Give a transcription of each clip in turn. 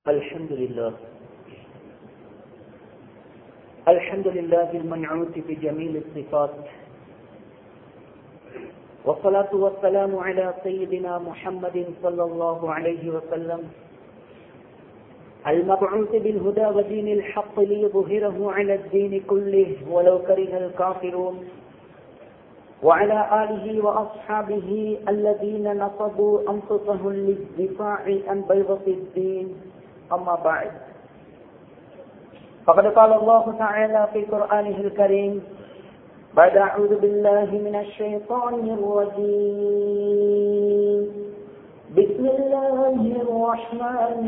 الحمد لله الحمد لله المنعوت بجميل الصفات والصلاة والسلام على سيدنا محمد صلى الله عليه وسلم المبعوث بالهدى ودين الحق ليظهره على الدين كله ولو كره الكافرون وعلى آله وأصحابه الذين نصبوا أنفسهم للدفاع عن بيضة الدين أما بعد فقد قال الله تعالى في قرآنه الكريم بعد أعوذ بالله من الشيطان الرجيم بسم الله الرحمن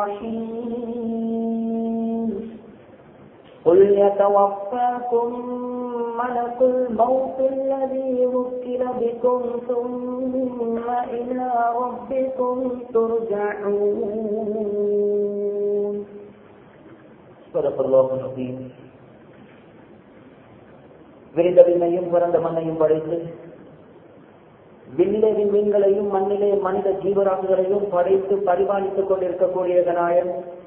الرحيم قل يتوفاكم ملك الموت الذي وكل بكم ثم إلى ربكم ترجعون صدق الله العظيم விரிந்த விண்ணையும் பிறந்த மண்ணையும் படைத்து விண்ணிலே விண்மீன்களையும் மண்ணிலே மனித ஜீவராசிகளையும் படைத்து பரிபாலித்துக் கொண்டிருக்கக்கூடிய நாயன்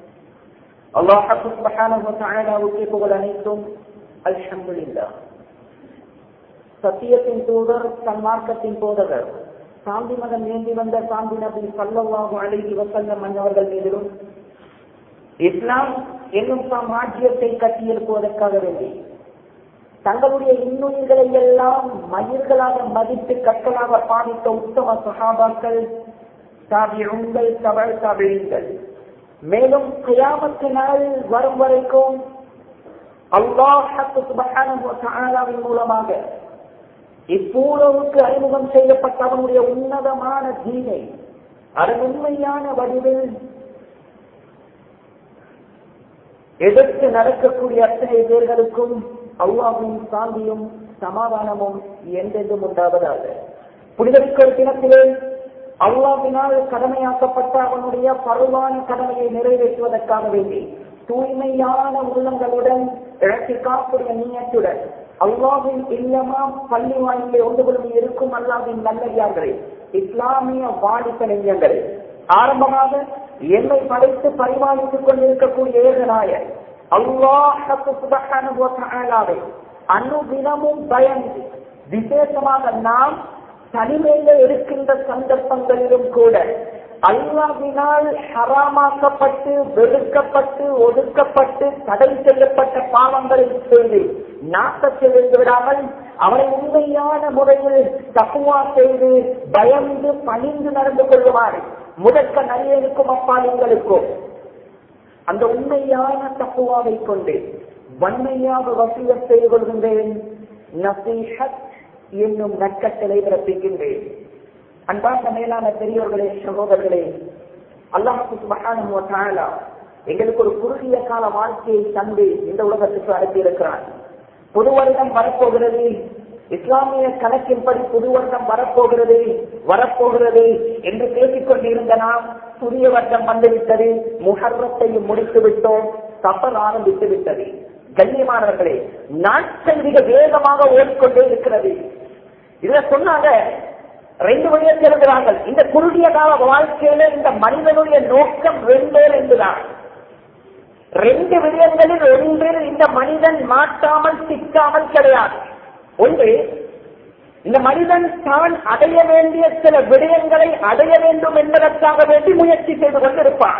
அல்லாஹுக்கு புகழ் அனைத்தும் அல்ஹம்துலில்லா சத்தியத்தின் தூதர் சன்மார்க்கத்தின் போதகர் சாந்தி மதம் ஏந்தி வந்த சாந்தி நபி சல்லல்லாஹு அலைஹி வஸல்லம் மன்னவர்கள் மீதிலும் இஸ்லாம் என்னும் சாம்ராஜ்யத்தை கட்டியெழுப்புவதற்காக வேண்டி தங்களுடைய இன்னுயிர்களை எல்லாம் மயிர்களாக மதித்து கற்களாக பாதித்த உத்தம சகாபாக்கள் தாபியங்கள் தவழ் தாபியங்கள் மேலும் கியாமத்து நாள் வரும் வரைக்கும் அல்லாஹின் மூலமாக இப்பூலவுக்கு அறிமுகம் செய்யப்பட்ட அவனுடைய உன்னதமான தீனை அதன் உண்மையான வடிவில் எதிர்த்து நடக்கக்கூடிய அத்தனை பேர்களுக்கும் அல்லாஹின் சாந்தியும் சமாதானமும் என்றென்றும் உண்டாவதாக புனிதவிக்கல் தினத்திலே அல்லாவினால் கடமையாக்கப்பட்ட அவனுடைய பருவான கடமையை நிறைவேற்றுவதற்காக வேண்டி தூய்மையான உள்ளங்களுடன் இழத்தி காப்புடைய நீயத்துடன் அல்லாவின் இல்லமாம் பள்ளி வாயிலே ஒன்று கொள்ளும் இருக்கும் அல்லாவின் நல்லடியார்களே இஸ்லாமிய வாலிப நெஞ்சங்களே ஆரம்பமாக என்னை படைத்து பரிமாறித்துக் கொண்டிருக்கக்கூடிய ஏகநாயர் அல்லாஹாவை அனுதினமும் பயந்து விசேஷமாக நாம் தனிமையில இருக்கின்ற சந்தர்ப்பங்களிலும் கூட அல்லாவினால் ஹராமாக்கப்பட்டு வெறுக்கப்பட்டு ஒதுக்கப்பட்டு தடை செய்யப்பட்ட பாவங்களை செய்து நாட்டத்தில் இருந்து விடாமல் அவரை உண்மையான முறையில் தப்புவா செய்து பயந்து பணிந்து நடந்து கொள்ளுமாறு முதற்க நல்லேனுக்கும் அப்பாலிங்களுக்கும் அந்த உண்மையான தப்புவாவை கொண்டு வன்மையாக வசூல செய்து கொள்கின்றேன் நசீஹத் என்னும் நற்கட்டளை பிறப்பிக்கின்றேன் அன்பார்ந்த மேலான பெரியோர்களே சகோதரர்களே அல்லாஹு எங்களுக்கு ஒரு குறுகிய கால வாழ்க்கையை தந்து இந்த உலகத்துக்கு அனுப்பி இருக்கிறார் புது வருடம் வரப்போகிறது இஸ்லாமிய கணக்கின்படி புது வருடம் வரப்போகிறது வரப்போகிறது என்று பேசிக் கொண்டிருந்த நாம் புதிய வருடம் வந்துவிட்டது முகர்வத்தையும் முடித்து விட்டோம் சஃபர் ஆரம்பித்து விட்டது கண்ணியமானவர்களே நாட்கள் மிக வேகமாக ஓடிக்கொண்டே இருக்கிறது இதுல சொன்னாங்க ரெண்டு வழியை திறந்தார்கள் இந்த குறுகிய கால வாழ்க்கையில இந்த மனிதனுடைய நோக்கம் ரெண்டே ரெண்டுதான் ரெண்டு விடயங்களில் ஒன்றில் இந்த மனிதன் மாட்டாமல் சிக்காமல் கிடையாது ஒன்று இந்த மனிதன் தான் அடைய வேண்டிய சில விடயங்களை அடைய வேண்டும் என்பதற்காக வேண்டி முயற்சி செய்து கொண்டிருப்பான்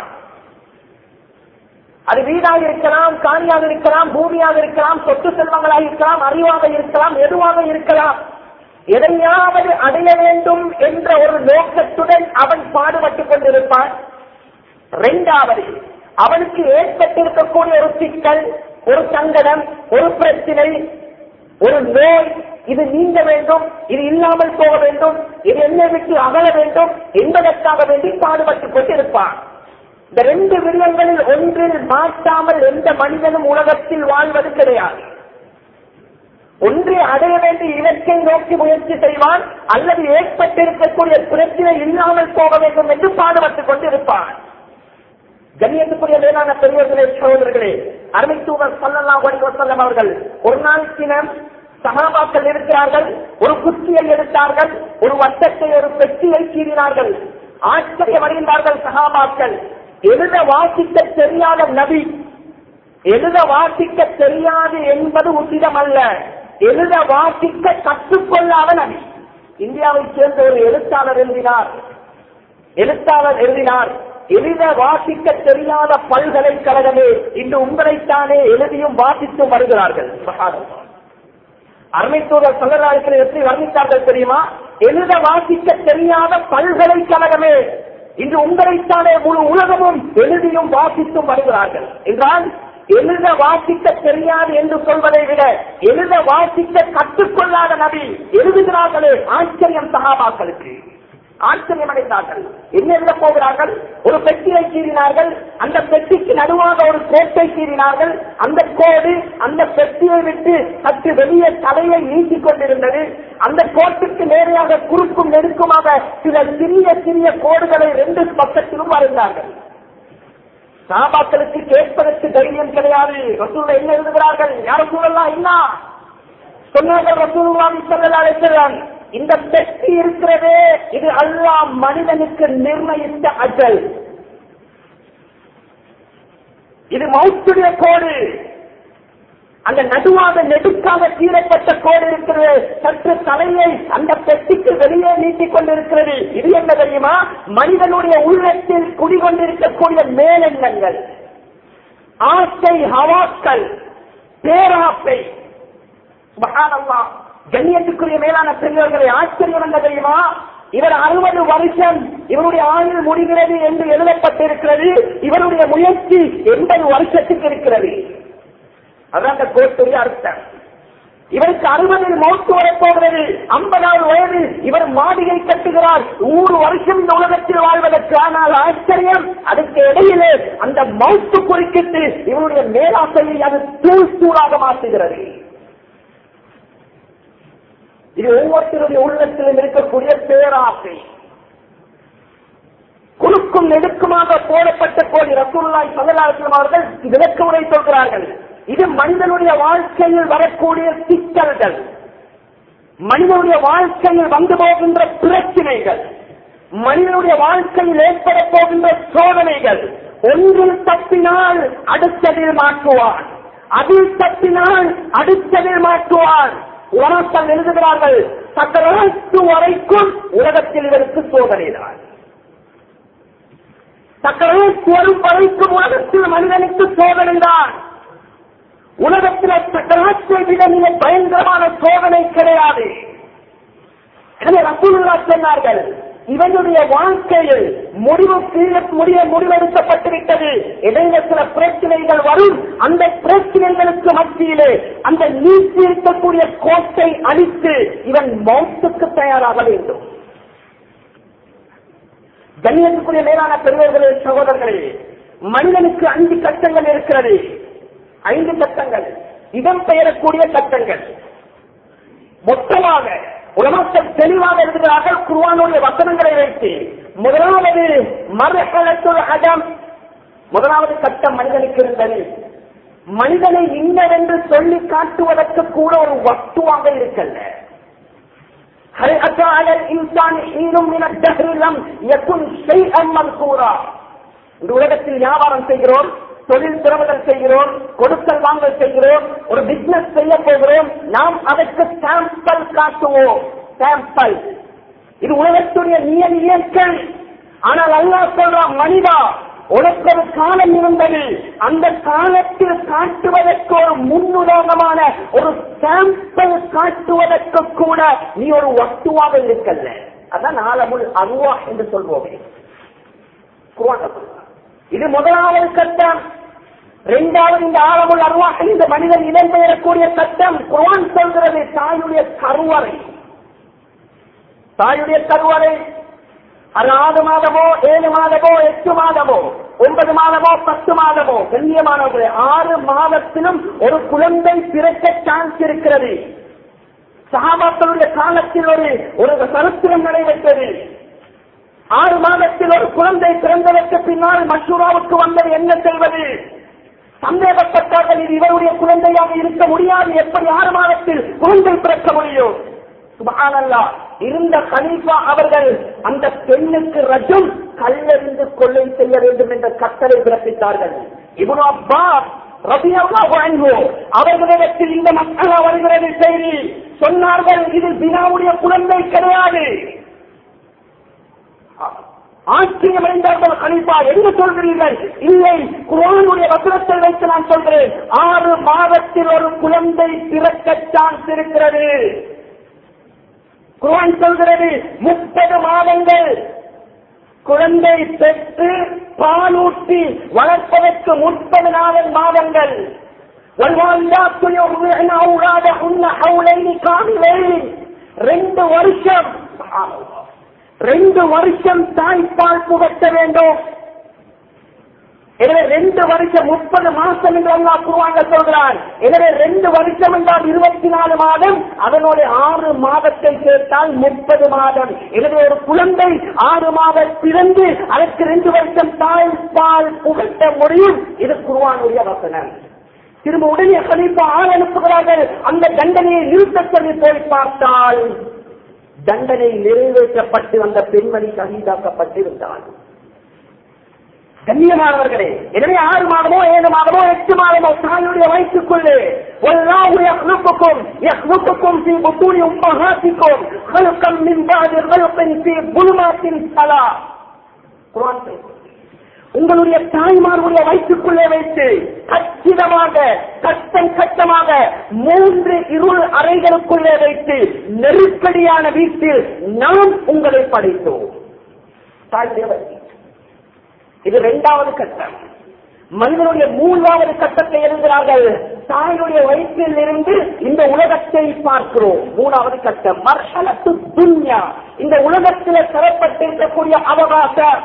அது வீடாக இருக்கலாம் காணியாக இருக்கலாம் பூமியாக இருக்கலாம் சொத்து செல்வங்களாக இருக்கலாம் அறிவாக இருக்கலாம் எதுவாக இருக்கலாம் எதையாவது அடைய வேண்டும் என்ற ஒரு நோக்கத்துடன் அவன் பாடுபட்டுக் கொண்டிருப்பான் இரண்டாவது அவனுக்கு ஏற்பட்டிருக்கக்கூடிய ஒரு சிக்கல் ஒரு சங்கடம் ஒரு பிரச்சனை ஒரு நோய் இது நீங்க வேண்டும் இது இல்லாமல் போக வேண்டும் இது என்னை விட்டு அகல வேண்டும் என்பதற்காக வேண்டி பாடுபட்டுக் கொண்டிருப்பான் இந்த ரெண்டு விடயங்களில் ஒன்றில் மாற்றாமல் எந்த மனிதனும் உலகத்தில் வாழ்வது கிடையாது ஒன்றை அடைய வேண்டிய இலக்கை நோக்கி முயற்சி செய்வான் அல்லது ஏற்பட்டிருக்கக்கூடிய பிரச்சனை இல்லாமல் போக வேண்டும் என்று பாடுபட்டுக் கொண்டிருப்பான் கண்ணியத்துக்குரிய மேலான பெரியவர்களே சகோதரர்களே அருமை தூவர் சொல்லலாம் வடிவசல்லம் அவர்கள் ஒரு நாள் தினம் சகாபாக்கள் இருக்கிறார்கள் ஒரு குச்சியை எடுத்தார்கள் ஒரு வட்டத்தை ஒரு பெட்டியை கீறினார்கள் ஆச்சரியம் அடைந்தார்கள் சகாபாக்கள் எழுத வாசிக்க தெரியாத நபி எழுத வாசிக்க தெரியாது என்பது உச்சிதம் அல்ல எழுத வாசிக்க கற்றுக்கொள்ளாத நபி இந்தியாவை சேர்ந்த ஒரு எழுத்தாளர் எழுதினார் எழுத்தாளர் எழுதினார் எழுத வாசிக்க தெரியாத பல்கலைக்கழகமே இன்று உங்களைத்தானே எழுதியும் வாசித்தும் வருகிறார்கள் சுபஹானல்லாஹ். அருமைத்தூதர் சொல்லலாளர்கள் எப்படி வர்ணித்தார்கள் தெரியுமா எழுத வாசிக்க தெரியாத பல்கலைக்கழகமே இன்று உங்களைத்தானே முழு உலகமும் எழுதியும் வாசித்தும் வருகிறார்கள் என்றால் எழுத வாசிக்க தெரியாது என்று சொல்வதை விட எழுத வாசிக்க கற்றுக்கொள்ளாத நபி எழுதுகிறார்களே ஆச்சரியம் சகாபாக்களுக்கு ஆச்சரியம் அடைந்தார்கள் என்ன எழுத போகிறார்கள் ஒரு பெட்டியை கீறினார்கள் அந்த பெட்டிக்கு நடுவாக ஒரு கோட்டை கீறினார்கள் அந்த கோடு அந்த பெட்டியை விட்டு சற்று வெளியே தலையை நீட்டிக் கொண்டிருந்தது அந்த கோட்டுக்கு நேரையாக குறுக்கும் நெருக்குமாக சில சிறிய சிறிய கோடுகளை ரெண்டு பக்கத்திலும் வரைந்தார்கள் சாபாக்களுக்கு கேட்பதற்கு தைரியம் கிடையாது ரசூல என்ன எழுதுகிறார்கள் யாரும் சூழலாம் என்ன சொன்னார்கள் ரசூலுல்லாஹி ஸல்லல்லாஹு அலைஹி வஸல்லம் இந்த பெட்டி இருக்கிறதே இது அல்லாஹ் மனிதனுக்கு நிர்ணயித்த அஜல் இது மௌத்துடைய கோடு அந்த நடுவாக நெடுக்காக கீழப்பட்ட கோடு இருக்கிறது சற்று தலையை அந்த பெட்டிக்கு வெளியே நீட்டிக் கொண்டிருக்கிறது இது என்ன தெரியுமா மனிதனுடைய உள்ளத்தில் குடிகொண்டிருக்கக்கூடிய மேலெண்ணங்கள் ஆசை ஹவாக்கள் பேராசை சுபஹானல்லாஹ் கண்ணியத்துக்குரிய மேலான பெரியவர்களை ஆச்சரியம் என்ன தெரியுமா இவர் அறுபது வருஷம் இவருடைய ஆயுள் முடிகிறது என்று எழுதப்பட்டிருக்கிறது இவருடைய முயற்சி எண்பது வருஷத்துக்கு இருக்கிறது அதான் அந்த கோட்டுடைய அர்த்தம் இவருக்கு அறுபதில் மௌத்து வரப்போகிறது ஐம்பதாவது வயதில் இவர் மாளிகை கட்டுகிறார் நூறு வருஷம் இந்த உலகத்தில் வாழ்வதற்கு ஆனால் ஆச்சரியம் அதுக்கு இடையிலே அந்த மௌத்து குறுக்கிட்டு இவருடைய மேலாசையை அது தூள் தூளாக மாற்றுகிறது இது ஒவ்வொருத்தருடைய உள்ளத்திலும் இருக்கக்கூடிய பேராசை குறுக்கும் நெடுக்குமாக போடப்பட்ட கோடி ரசூல்லாய் சல்லல்லாஹு அவர்கள் விளக்க உரை சொல்கிறார்கள் இது மனிதனுடைய வாழ்க்கையில் வரக்கூடிய சிக்கல்கள் மனிதனுடைய வாழ்க்கையில் வந்து போகின்ற பிரச்சனைகள் மனிதனுடைய வாழ்க்கையில் ஏற்பட போகின்ற சோதனைகள் ஒன்றில் தப்பினால் அடுத்ததில் மாற்றுவான் அதில் தப்பினால் அடுத்ததில் மாற்றுவான் உலகத்தில் எழுதுகிறார்கள் சக்கரத்து வரைக்கும் உலகத்தில் இவருக்கு சோதனை தான் சக்கரத்து வரும் வரைக்கும் உலகத்தில் மனிதனுக்கு சோதனை தான் உலகத்தில் சக்கரத்தை விட மிக பயங்கரமான சோதனை கிடையாது எனவே ரசூலுல்லா சொன்னார்கள் இவனுடைய வாழ்க்கையில் முடிவு கீழே முடிய முடிவெடுக்கப்பட்டிருக்கிறது இடையில சில பிரச்சனைகள் வரும் அந்த பிரச்சனைகளுக்கு மத்தியிலே அந்த நீக்கி இருக்கக்கூடிய கோட்டை அழித்து இவன் மௌத்துக்கு தயாராக வேண்டும் கண்ணியத்துக்குரிய மேலான பெரியவர்களே சகோதரர்களே மனிதனுக்கு அஞ்சு கட்டங்கள் இருக்கிறது ஐந்து கட்டங்கள் இடம் பெயரக்கூடிய கட்டங்கள் மொத்தமாக உலகத்தில் தெளிவாக இருக்கிறார்கள் குருவானுடைய வசனங்களை வைத்து முதலாவது மறுகளத்துள் அடம் முதலாவது கட்டம் மனிதனுக்கு இருந்தது மனிதனை இன்னவென்று சொல்லி காட்டுவதற்கு கூட ஒரு வஸ்துவாக இருக்கல்ல هل أتى على الإنسان حين من الدهر لم يكن شيئا مذكورا இந்த உலகத்தில் வியாபாரம் செய்கிறோம் தொழில் திறமைகள் செய்கிறோம் கொடுக்கல் வாங்கல் செய்கிறோம் ஒரு பிசினஸ் செய்ய போகிறோம் நாம் அதற்கு சாம்பிள் காட்டுவோம் சாம்பிள் இது உலகத்துடைய நியதி இயற்கை ஆனால் அல்லாஹ் சொல்றான் மனிதா உனக்கு ஒரு காலம் இருந்தது அந்த காலத்தில் காட்டுவதற்கு ஒரு முன்னுதாரணமான ஒரு சாம்பிள் காட்டுவதற்கு கூட நீ ஒரு வஸ்துவாக இருக்கல்ல அதான் ஆலமுல் அருவா என்று சொல்வோமே குர்ஆன்ல சொல்றான். இது முதலாவது கட்டம் இரண்டாவது இந்த ஆழமுள் அருவாக இந்த மனிதன் இடம்பெயரக்கூடிய கட்டம் குர்ஆன் சொல்கிறது தாயுடைய கருவறை தாயுடைய கருவறை அது ஆறு மாதமோ ஏழு மாதமோ எட்டு மாதமோ ஒன்பது மாதமோ பத்து மாதமோ கண்ணியமானவர்களே ஆறு மாதத்திலும் ஒரு குழந்தை பிறக்க சான்ஸ் இருக்கிறது சகாபாக்களுடைய காலத்தில் ஒரு ஒரு சரித்திரம் நடைபெற்றது ஆறு மாதத்தில் ஒரு குழந்தை பிறந்ததற்கு பின்னால் மஷூராவுக்கு வந்தது என்ன செய்வது சந்தேகப்பட்டார்கள் இது இவருடைய குழந்தையாக இருக்க முடியாது எப்படி ஆறு மாதத்தில் குழந்தை பிறக்க முடியும் சுபஹானல்லா இருந்த கலீஃபா அவர்கள் அந்த பெண்ணுக்கு ரஜம் கல்லெறிந்து கொள்ளை செய்ய வேண்டும் என்ற கட்டளை பிறப்பித்தார்கள் இவனு அப்பா அவர்களிடத்தில் இந்த மக்கள் வருகிறது செய்தி சொன்னார்கள் இது தினாவுடைய குழந்தை கிடையாது ஆச்சரியமடைந்தார்கள் கணிப்பா என்ன சொல்கிறீர்கள் இல்லை குரானுடைய வசனத்தை வைத்து நான் சொல்கிறேன் ஆறு மாதத்தில் ஒரு குழந்தை பிறக்க சான்ஸ் இருக்கிறது குரான் சொல்கிறது முப்பது மாதங்கள் குழந்தை பெற்று பாலூட்டி வளர்ப்பதற்கு முப்பது நாலு மாதங்கள் ரெண்டு வருஷம் ரெண்டு வருஷம் தாய்ப்பால் புகட்ட வேண்டும் எனவே ரெண்டு வருஷம் முப்பது மாசம் என்று அல்லா குருவாங்க சொல்கிறான் எனவே ரெண்டு வருஷம் என்றால் இருபத்தி நாலு மாதம் அதனோட ஆறு மாதத்தை சேர்த்தால் முப்பது மாதம் எனவே ஒரு குழந்தை ஆறு மாதம் பிறந்து அதற்கு ரெண்டு வருஷம் தாய்ப்பால் புகட்ட முடியும் இது குருவானுடைய வசனம் திரும்ப உடனே கணிப்பு ஆள் அனுப்புகிறார்கள் அந்த தண்டனையை நிறுத்த சொல்லி போய் பார்த்தால் தண்டனை நிறைவேற்றப்பட்டு அந்த பெண்மணி கைதாக்கப்பட்டிருந்தாள் கண்ணியமானவர்களே எனவே ஆறு மாதமோ ஏழு மாதமோ எட்டு மாதமோ தாயுடைய வயிற்றுக்குள்ளே والله يخلقكم يخلقكم في بطون امهاتكم خلقا من بعد خلق في ظلمات ثلاث குர்ஆன் சொல்கிறது. உங்களுடைய தாய்மார்களுடைய வயிற்றுக்குள்ளே வைத்து கச்சிதமாக கட்டம் கட்டமாக மூன்று இருள் அறைகளுக்குள்ளே வைத்து நெருக்கடியான வீட்டில் நாம் உங்களை படைத்தோம் தாயுடைய வயிற்று இது இரண்டாவது கட்டம் மனிதனுடைய மூன்றாவது கட்டத்தை எழுதுகிறார்கள் தாயுடைய வயிற்றில் இருந்து இந்த உலகத்தை பார்க்கிறோம் மூணாவது கட்டம் மர்ஹலத்து துன்யா இந்த உலகத்தில் தரப்பட்டிருக்கக்கூடிய அவகாசம்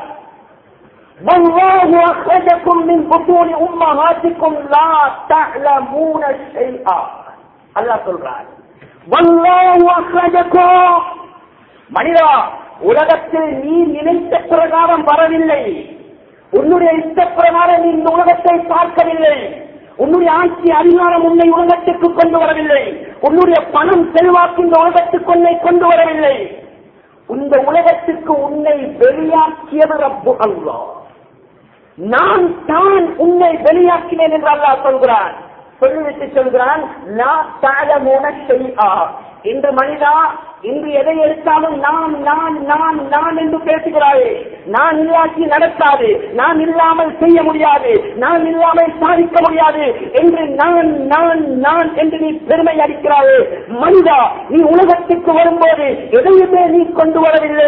والله أخرجكم من بطون أمهاتكم لا تعلمون شيئا الله சொல்றார் والله أخرجكم மனிதா உலகத்தில் நீ நினைத்த பிரகாரம் வரவில்லை உன்னுடைய இஷ்ட பிரகாரம் நீ இந்த உலகத்தை பார்க்கவில்லை உன்னுடைய ஆட்சி அதிகாரம் உன்னை உலகத்துக்கு கொண்டு வரவில்லை உன்னுடைய பணம் செல்வாக்கு இந்த உலகத்துக்கு உன்னை கொண்டு வரவில்லை இந்த உலகத்துக்கு உன்னை வெளியாக்கியது ரப்பு அல்லாஹ் நான் தான் உன்னை வெளியாக்கினேன் என்று அல்லாஹ் சொல்கிறான் சொல்லிவிட்டு சொல்கிறான் நான் தாழமோன செய்யா இன்று மனிதா இன்று எதை எடுத்தாலும் நான் நான் நான் நான் என்று பேசுகிறாயே நான் இல்லாட்டி நடக்காது நான் இல்லாமல் செய்ய முடியாது நான் இல்லாமல் சாதிக்க முடியாது என்று நான் நான் நான் என்று நீ பெருமை அளிக்கிறாயே மனிதா நீ உலகத்துக்கு வரும்போது எதையுமே நீ கொண்டு வரவில்லை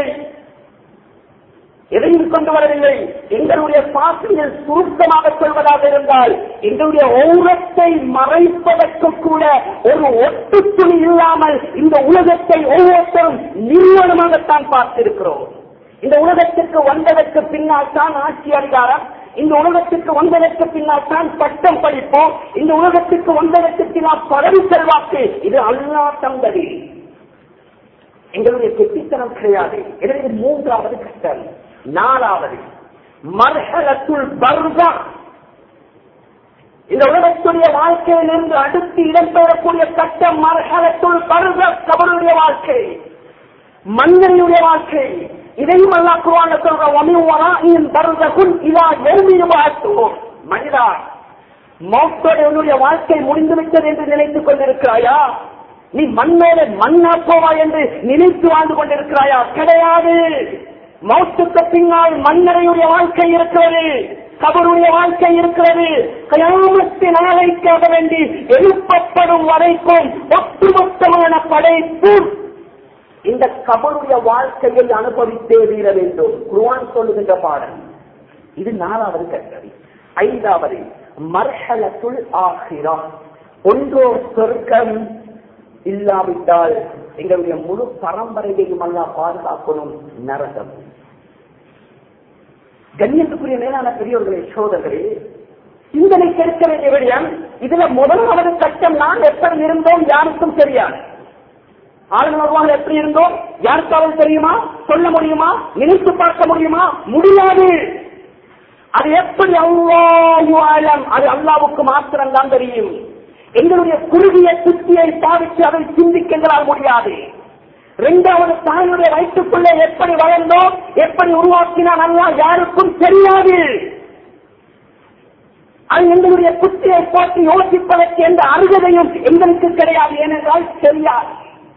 எதையும் கொண்டு வரவில்லை எங்களுடைய பாசையில் சுருக்கமாக சொல்வதாக இருந்தால் எங்களுடைய ஓரத்தை மறைப்பதற்கு கூட ஒரு ஒட்டு துணி இல்லாமல் இந்த உலகத்தை ஒவ்வொருத்தரும் நிறுவனமாகத்தான் பார்த்திருக்கிறோம் இந்த உலகத்திற்கு வந்ததற்கு பின்னால் தான் ஆட்சி அதிகாரம் இந்த உலகத்திற்கு வந்ததற்கு பின்னால் தான் பட்டம் படிப்போம் இந்த உலகத்திற்கு வந்ததற்கு பின்னால் பதவி செல்வாக்கு இது அல்லா தந்தது எங்களுடைய கெட்டித்தனம் கிடையாது எனவே இது மூன்றாவது கட்டம் நாலாவது மர்ஹலத்துள் பர்தா இந்த உலகத்துடைய வாழ்க்கையிலிருந்து அடுத்து இடம்பெறக்கூடிய கட்டம் மர்ஹலத்துள் பர்த கபருடைய வாழ்க்கை மன்னனுடைய வாழ்க்கை இதையும் அல்லா குருவான சொல்ற ஒமிவராயின் பர்தகுன் இதா எவ்விரு வாழ்த்துவோம் மனிதா மௌத்தோட உன்னுடைய வாழ்க்கை முடிந்துவிட்டது என்று நினைத்துக் கொண்டிருக்கிறாயா நீ மண்ணோட மண்ணா போவா என்று நினைத்து வாழ்ந்து கொண்டிருக்கிறாயா கிடையாது மௌத்துக்கு பின்னால் மன்னரையுடைய வாழ்க்கை இருக்கிறது கபருடைய வாழ்க்கை இருக்கிறது கயாமத்து நாளைக்காக வேண்டி எழுப்பப்படும் வரைக்கும் ஒட்டுமொத்தமான படைப்பு இந்த கபருடைய வாழ்க்கையை அனுபவித்தே தீர வேண்டும் குருவான் சொல்லுகின்ற பாடல் இது நாலாவது கட்டளை ஐந்தாவது மர்ஹலத்துள் ஆகிறா ஒன்றோ சொர்க்கம் இல்லாவிட்டால் எங்களுடைய முழு பரம்பரையையும் அல்லா பாதுகாக்கணும் நரகம் கண்ணியத்துக்குரிய மேலான பெரியவர்களே சோதர்களே சிந்தனை கேட்க வேண்டிய விடயம் இதுல முதலாவது கட்டம் நான் எப்படி இருந்தோம் யாருக்கும் தெரியாது ஆளுநர்வாக எப்படி இருந்தோம் யாருக்காவது தெரியுமா சொல்ல முடியுமா நினைத்து பார்க்க முடியுமா முடியாது அது எப்படி அல்லாஹு ஆலம் அது அல்லாவுக்கு மாத்திரம் தான் தெரியும் எங்களுடைய குறுகிய சுத்தியை பாவித்து அதை சிந்திக்க எங்களால் முடியாது இரண்டாவது தாயுடைய வயிற்றுக்குள்ளே எப்படி வளர்ந்தோம் எப்படி உருவாக்கினான் அல்லா யாருக்கும் தெரியாது அது எங்களுடைய புத்தியை போட்டு யோசிப்பதற்கு எந்த அருகதையும் எங்களுக்கு கிடையாது ஏனென்றால் தெரியாது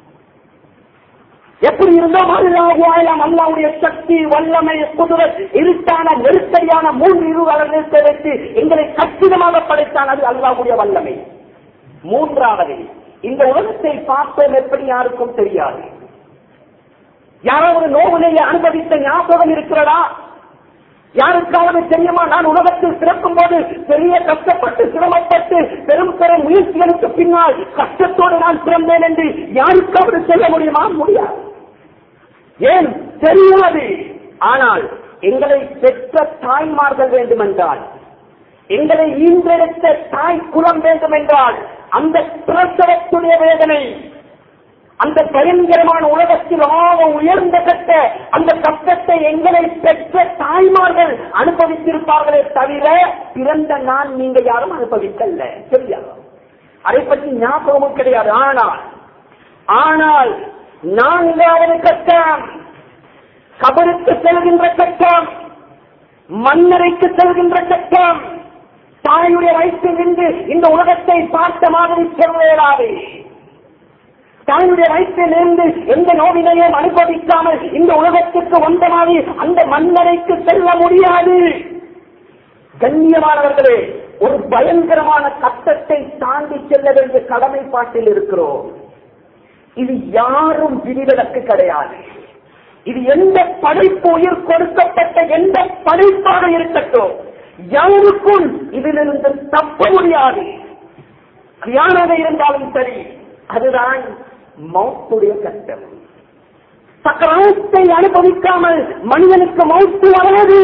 எப்படி இருந்தோம் அல்லாஹுவாயலாம் அல்லாவுடைய சக்தி வல்லமை குதிரத் இருட்டான நெருக்கடியான மூன்று இருவரை வைத்து எங்களை கச்சிதமாக படைத்தான் அது அல்லாவுடைய வல்லமை மூன்றாவது இந்த உலகத்தை பார்த்தோம் எப்படி யாருக்கும் தெரியாது யாராவது நோவினையை அனுபவித்த ஞாபகம் இருக்கிறதா யாருக்காவது தெரியுமா நான் உலகத்தில் பிறக்கும் போது பெரிய கஷ்டப்பட்டு சிரமப்பட்டு பெரும் பெரும் முயற்சிகளுக்கு பின்னால் கஷ்டத்தோடு நான் பிறந்தேன் என்று யாருக்காவது சொல்ல முடியுமா முடியாது ஏன் தெரியாது ஆனால் எங்களை பெற்ற தாய்மார்கள் வேண்டுமென்றால் எங்களை ஈன்றெடுத்த தாய் குலம் வேண்டும் என்றால் அந்த பிரசவத்துடைய வேதனை அந்த பயங்கரமான உலகத்தில் ஆக உயர்ந்த கட்ட அந்த கஷ்டத்தை எங்களை பெற்ற தாய்மார்கள் அனுபவித்திருப்பார்களே தவிர பிறந்த நான் நீங்க யாரும் அனுபவிக்கல்ல சரியா அதை பற்றி ஞாபகமும் கிடையாது ஆனால் ஆனால் நான்காவது கட்டம் கபருக்கு செல்கின்ற கட்டம் மன்னரைக்கு செல்கின்ற கட்டம் தாயுடைய வயிற்றில் நின்று இந்த உலகத்தை பார்த்த மாதிரி செல்வேடாது தாயுடைய வயிற்றில் இருந்து எந்த நோவினையும் அனுபவிக்காமல் இந்த உலகத்திற்கு வந்த மாதிரி அந்த மன்னரைக்கு செல்ல முடியாது கண்ணியமானவர்களே ஒரு பயங்கரமான கட்டத்தை தாண்டி செல்ல வேண்டிய கடமைப்பாட்டில் இருக்கிறோம் இது யாரும் விதிவிலக்கு கிடையாது இது எந்த படைப்பு உயிர் கொடுக்கப்பட்ட எந்த படைப்பாக இருக்கட்டும் யாருக்கும் இதிலிருந்து தப்ப முடியாது அது யாராக இருந்தாலும் சரி அதுதான் மௌத்துடைய கட்டம் சக்கரத்தை அனுபவிக்காமல் மனிதனுக்கு மௌத்து வராது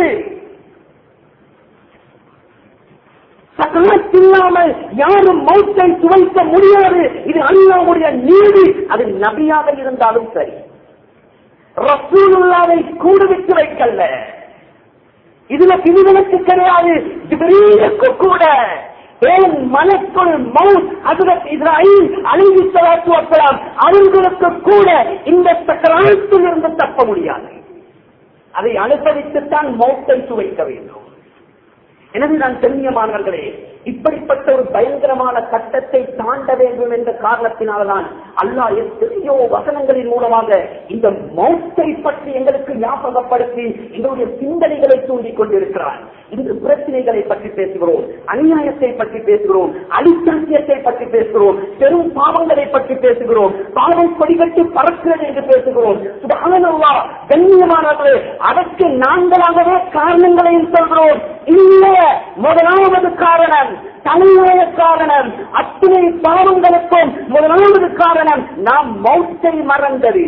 சக்கரத்தில்லாமல் யாரும் மௌத்தை சுவைக்க முடியாது இது அல்லாவுடைய நீதி அது நபியாக இருந்தாலும் சரி ரசூலுல்லாவை கூடுவித்து வைக்கல்ல இதுல பிரிவினக்கு கிடையாது ஜிப்ரீலுக்கு கூட ஏன் மலக்குள் மவுத் ஹஜரத் இஸ்ராயில் அழிவு சலாத்து வசலாம் அவர்களுக்கு கூட இந்த சக்கராயத்தில் இருந்து தப்ப முடியாது அதை அனுசரித்துத்தான் மௌத்தை சுவைக்க வேண்டும் எனவே நான் தென்னியமானவர்களே இப்படிப்பட்ட ஒரு பயங்கரமான கட்டத்தை தாண்ட வேண்டும் என்ற காரணத்தினால்தான் அல்லாஹ் எத்தனையோ வசனங்களின் மூலமாக இந்த மௌத்தை பற்றி எங்களுக்கு ஞாபகப்படுத்தி எங்களுடைய சிந்தனைகளை தூண்டிக் கொண்டிருக்கிறார் இன்று பிரச்சனைகளை பற்றி பேசுகிறோம் அநியாயத்தை பற்றி பேசுகிறோம் அடிச்சாக்கியத்தை பற்றி பேசுகிறோம் பெரும் பாவங்களை பற்றி பேசுகிறோம் பாவம் கொடிகட்டி பறக்கிறது என்று பேசுகிறோம் சுபஹானல்லாஹ் கண்ணியமானவர்களே அதற்கு நாங்களாகவே காரணங்களையும் சொல்கிறோம் இல்ல முதலாவது காரணம் தலையாய காரணம் அத்தனை பாவங்களுக்கும் முதலாவது காரணம் நாம் மௌத்தை மறந்தது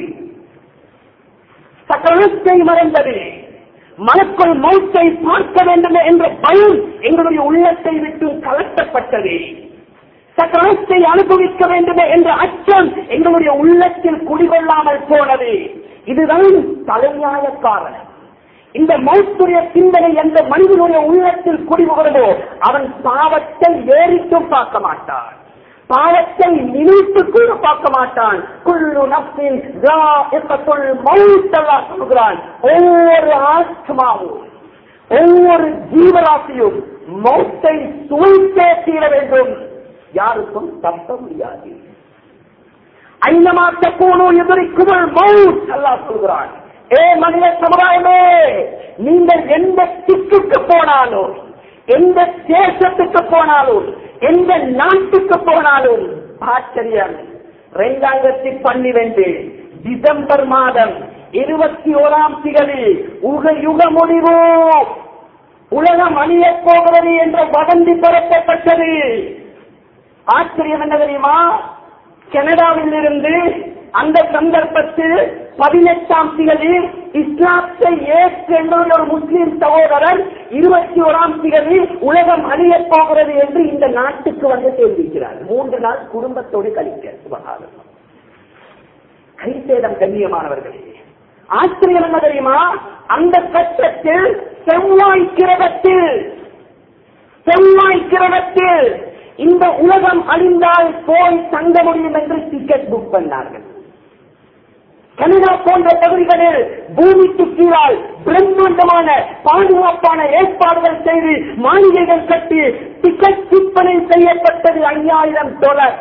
சக்கரத்தை மறந்தது மனக்குள் மௌத்தை பார்க்க வேண்டும் என்ற பயம் எங்களுடைய உள்ளத்தை விட்டு கலட்டப்பட்டது சக்கரத்தை அனுபவிக்க வேண்டும் என்ற அச்சம் எங்களுடைய உள்ளத்தில் குடிகொள்ளாமல் போனது இதுதான் தலையாய காரணம் இந்த மௌத்துடைய சிந்தனை எந்த மனிதனுடைய உள்ளத்தில் குடிபுகிறதோ அவன் பாவத்தை ஏறிட்டும் பார்க்க மாட்டான் பாவத்தை நினைத்து கூட பார்க்க மாட்டான் குள்ளு நப்சின் மௌத்தல்லா சொல்கிறான் ஒவ்வொரு ஆத்மாவும் ஒவ்வொரு ஜீவராசியும் மௌத்தை சுவைத்தே தீர வேண்டும் யாருக்கும் தப்ப முடியாது ஐநமா தப்போனோ எதிரிக்குமல் மவுத் அல்லாஹ் சொல்கிறான் ஏ மனித சமுதாயமே நீங்கள் எந்த திக்குக்கு போனாலும் எந்த தேசத்துக்கு போனாலும் எந்த நாட்டுக்கு போனாலும் ஆச்சரியம் இரண்டாயிரத்தி பன்னிரண்டு டிசம்பர் மாதம் இருபத்தி ஓராம் திகதி உக யுக முடிவு உலகம் அணியப் போகிறது என்ற வதந்தி பரப்பப்பட்டது ஆச்சரியம் என்ன தெரியுமா கனடாவில் இருந்து அந்த சந்தர்ப்பத்தில் பதினெட்டாம் திகதி இஸ்லாத்தை ஏற்ற ஒரு முஸ்லிம் சகோதரர் இருபத்தி ஓராம் திகதி உலகம் அழியப் போகிறது என்று இந்த நாட்டுக்கு வந்து தெரிவிக்கிறார் மூன்று நாள் குடும்பத்தோடு கழிக்க சுபகாரம் கைசேதம் கண்ணியமானவர்களே ஆச்சரியம் என்ன தெரியுமா அந்த கட்டத்தில் செவ்வாய் கிரகத்தில் செவ்வாய் கிரகத்தில் இந்த உலகம் அழிந்தால் போய் தங்க முடியும் என்று டிக்கெட் புக் பண்ணார்கள் கனடா போன்ற பகுதிகளில் பூமிக்கு கீழால் பிரம்மாண்டமான பாதுகாப்பான ஏற்பாடுகள் செய்து மாளிகைகள் கட்டி டிக்கெட் விற்பனை செய்யப்பட்டது ஐயாயிரம் டாலர்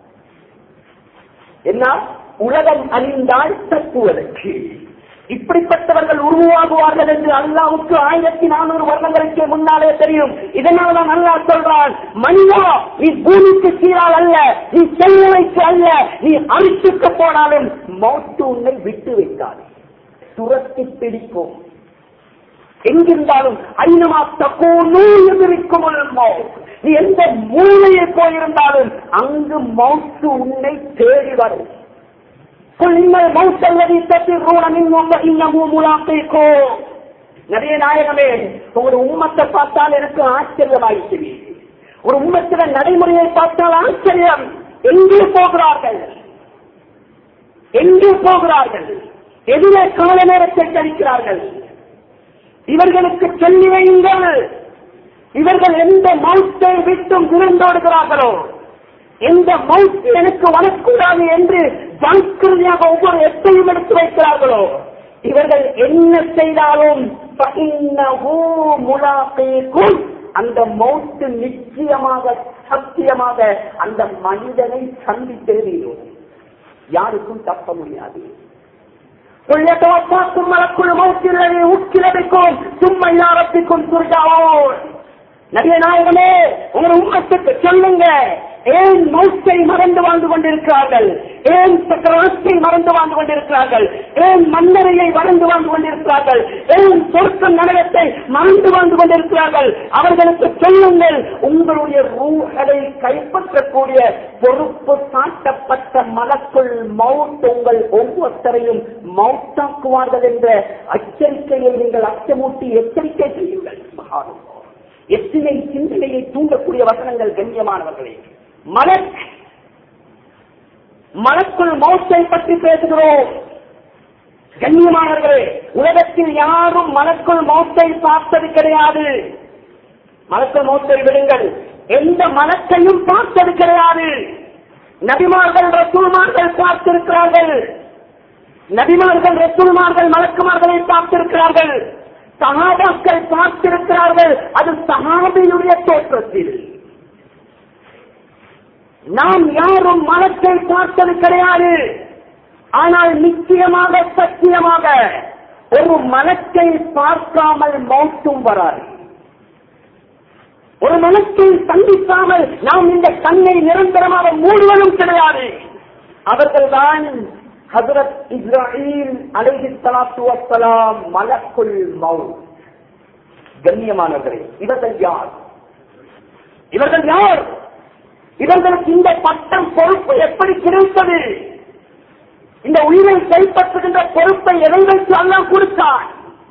என்ன உலகம் அழிந்தால் தப்புவதற்கு இப்படிப்பட்டவர்கள் உருவாகுவார்கள் என்று அல்லாவுக்கு ஆயிரத்தி நானூறு வருடங்களுக்கு முன்னாலே தெரியும் இதனால் தான் அல்லாஹ் சொல்றான் மனிதா நீ பூமிக்கு கீழால் அல்ல நீ செல்லுவைக்கு அல்ல நீ அழிச்சுக்க போனாலும் மௌத்து உன்னை விட்டு வைக்காது துரத்தி பிடிக்கும் எங்கிருந்தாலும் ஐநமா தக்கூனு எதிர்க்கும் நீ எந்த மூலையில் போயிருந்தாலும் அங்கு மௌத்து உன்னை தேடி வரும் قل إن الموت الذي تفرون منه فإنه ملاقيكم நபிய நாயகமே ஒரு உம்மத்தை பார்த்தால் எனக்கு ஆச்சரியமாயிற்று ஒரு உம்மத்தின நடைமுறையை பார்த்தால் ஆச்சரியம் எங்கே போகிறார்கள் எங்கே போகிறார்கள் எதிரே கால நேரத்தை கழிக்கிறார்கள் இவர்களுக்கு சொல்லி வையுங்கள் இவர்கள் எந்த மௌத்தை விட்டும் விருந்தோடுகிறார்களோ எந்த மவுத் எனக்கு வரக்கூடாது என்று ஜாக்கிரதையாக ஒவ்வொரு எட்டையும் எடுத்து வைக்கிறார்களோ இவர்கள் என்ன செய்தாலும் فإنه ملاقيكم. அந்த மௌத்து நிச்சயமாக சத்தியமாக அந்த மனிதனை சந்தித்தே தீரும் யாருக்கும் தப்ப முடியாது قل يتوفاكم ملك الموت الذي وكل بكم ثم الى ربكم ترجعون நபிய நாயகமே உங்கள் உம்மத்துக்கு சொல்லுங்க ஏன் மௌத்தை மறந்து வாழ்ந்து கொண்டிருக்கிறார்கள் ஏன் சக்கரவர்த்தியை மறந்து வாழ்ந்து கொண்டிருக்கிறார்கள் ஏன் மன்னரையை மறந்து வாழ்ந்து கொண்டிருக்கிறார்கள் ஏன் சொர்க்க நரகத்தை மறந்து வாழ்ந்து கொண்டிருக்கிறார்கள் அவர்களுக்கு சொல்லுங்கள் உங்களுடைய ரூகளை கைப்பற்றக்கூடிய பொறுப்பு சாட்டப்பட்ட மலக்குள் மவுத் உங்கள் ஒவ்வொருத்தரையும் மவுத்தாக்குவார்கள் என்ற அச்சரிக்கையை நீங்கள் அச்சமூட்டி எச்சரிக்கை செய்யுங்கள் மகானுபாவம் எத்தனை சிந்தனையை தூண்டக்கூடிய வசனங்கள் கண்ணியமானவர்களே மலக் மலக்குள் மௌத்தை பற்றி பேசுகிறோம் கண்ணியமானவர்களே உலகத்தில் யாரும் மலக்குள் மௌத்தை பார்த்தது கிடையாது மலக்குள் மௌத்தை விடுங்கள் எந்த மலத்தையும் பார்த்தது கிடையாது நபிமார்கள் ரசூல்மார்கள் பார்த்திருக்கிறார்கள் நபிமார்கள் ரசூல்மார்கள் மலக்குமார்களை பார்த்திருக்கிறார்கள் சகாபாக்கள் பார்த்திருக்கிறார்கள் அது சகாபியுடைய தோற்றத்தில் நாம் யாரும் மனத்தை பார்த்தது கிடையாது ஆனால் நிச்சயமாக சத்தியமாக ஒரு மனத்தை பார்க்காமல் மௌத்தும் வராது ஒரு மனத்தை சந்திக்காமல் நாம் இந்த கண்ணை நிரந்தரமாக மூடுவதும் கிடையாது அவர்கள்தான் ஹசரத் இஸ்ராயில் அலைஹி ஸலாத்து வஸ்ஸலாம் மலக்குல் மவுத் கண்ணியமானவர்களே இவர்கள் யார் இவர்கள் யார் இவர்களுக்கு இந்த பட்டம் பொறுப்பு எப்படி கிடைத்தது இந்த உயிரை கைப்பற்றுகின்ற பொறுப்பை எதை வைத்து அல்லாஹ் கொடுத்தான்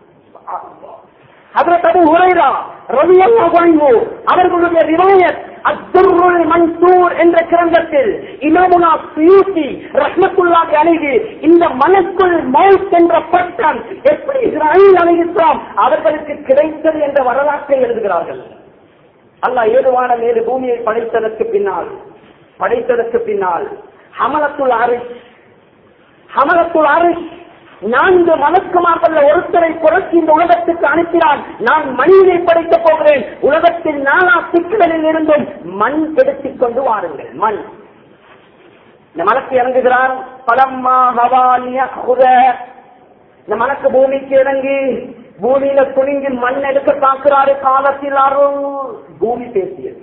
அதற்கு அபு ஹுரைரா ரலியல்லாஹு அன்ஹு அவர்களுடைய ரிவாயத் அத்துருல் மன்சூர் என்ற கிரந்தத்தில் இமாமுனா சுயூசி ரஹ்மத்துல்லாஹி அலைஹி இந்த மலக்குள் மௌத் என்ற பட்டம் எப்படி இஸ்ராயில் அலைஹிஸ்ஸலாம் அவர்களுக்கு கிடைத்தது என்ற வரலாற்றை எழுதுகிறார்கள் அல்லாஹ் ஏதுவான மேலு பூமியை படைத்ததற்கு பின்னால் படைத்ததற்கு பின்னால் ஹமலத்துல் அரிஷ் ஹமலத்துல் அரிஷ் நான்கு மலக்குமார்கள் ஒருத்தரை புரட்சி இந்த உலகத்துக்கு அனுப்பினான் நான் மண்ணினை படைக்கப் போகிறேன் உலகத்தில் நானா சிக்கலில் இருந்தும் மண் எடுத்துக் கொண்டு வாருங்கள் மண் இந்த மலக்கு இறங்குகிறார் பலம்மா ஹவாலிய குத இந்த மலக்கு பூமிக்கு இறங்கி பூமியில துணிங்கி மண் எடுக்க பார்க்கிறாரு காலத்தில் அருள் பூமி பேசியது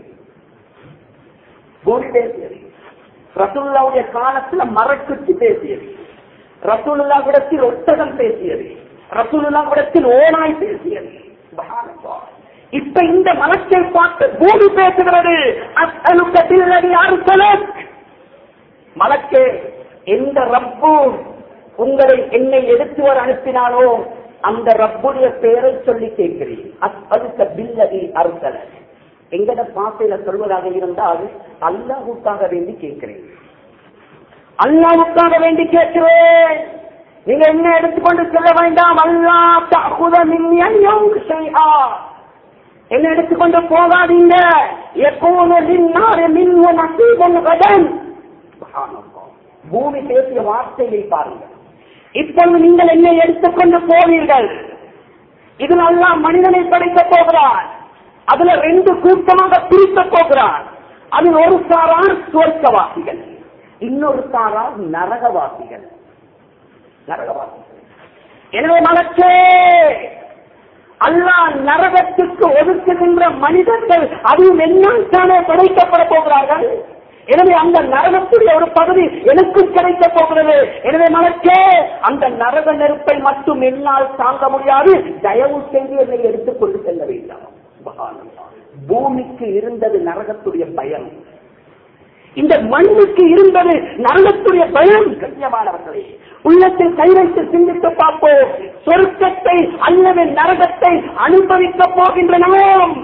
பூமி பேசியது ரசுல்லாவுடைய காலத்துல மரக்குச்சி பேசியது ரசூலுல்லா விடத்தில் ஒட்டகம் பேசியது ரசூலுல்லா விடத்தில் ஓனாய் பேசியது சுப்ஹானல்லாஹ். இப்ப இந்த மனத்தை பார்த்து பூமி பேசுகிறது அஸ்அலுக்க பில்லதி அர்சலக். மலக்கே எந்த ரப்பு உங்களை என்னை எடுத்து வர அனுப்பினானோ அந்த ரப்புடைய பெயரை சொல்லி கேட்கிறேன் அஸ்அலுக்க பில்லதி அர்சலக். எங்கட பாசையில சொல்வதாக இருந்தால் அல்லாஹுக்காக வேண்டி கேட்கிறேன் அல்லாவுக்காக வேண்டி கேட்கிறேன் நீங்க என்ன எடுத்துக்கொண்டு செல்ல வேண்டாம் அல்லா தகுத மின்னியம் செய்யா என்ன எடுத்துக்கொண்டு போகாதீங்க எப்போது நின்னாரு மின்வ நசீபன் கடன் பூமி பேசிய வார்த்தையை பாருங்கள் இப்பொழுது நீங்கள் என்னை எடுத்துக்கொண்டு போவீர்கள் இதில் அல்லாஹ் மனிதனை படைக்க போகிறார் அதுல ரெண்டு கூட்டமாக பிரிக்க போகிறார் அதில் ஒரு சாரார் சுவர்க்கவாசிகள் இன்னொரு சாரார் நரகவாசிகள் நரகவாசிகள் எனவே மலச்சே அல்லாஹ் நரகத்துக்கு ஒதுக்குகின்ற மனிதர்கள் அதுவும் என்னால் தானே படைக்கப்பட போகிறார்கள் எனவே அந்த நரகத்துடைய ஒரு பகுதி எனக்கும் கிடைக்க போகிறது எனவே மலக்கே அந்த நரக நெருப்பை மட்டும் என்னால் தாங்க முடியாது தயவு செய்து என்னை எடுத்துக்கொண்டு செல்ல வேண்டாம் சுபஹானல்லாஹ். பூமிக்கு இருந்தது நரகத்துடைய பயம் இந்த மண்ணுக்கு இருந்தது நரகத்துடைய பயம் கண்ணியமானவர்களே உள்ளத்தில் கை வைத்து சிந்தித்து பார்ப்போம் சொர்க்கத்தை அல்லது நரகத்தை அனுபவிக்க போகின்ற நாம்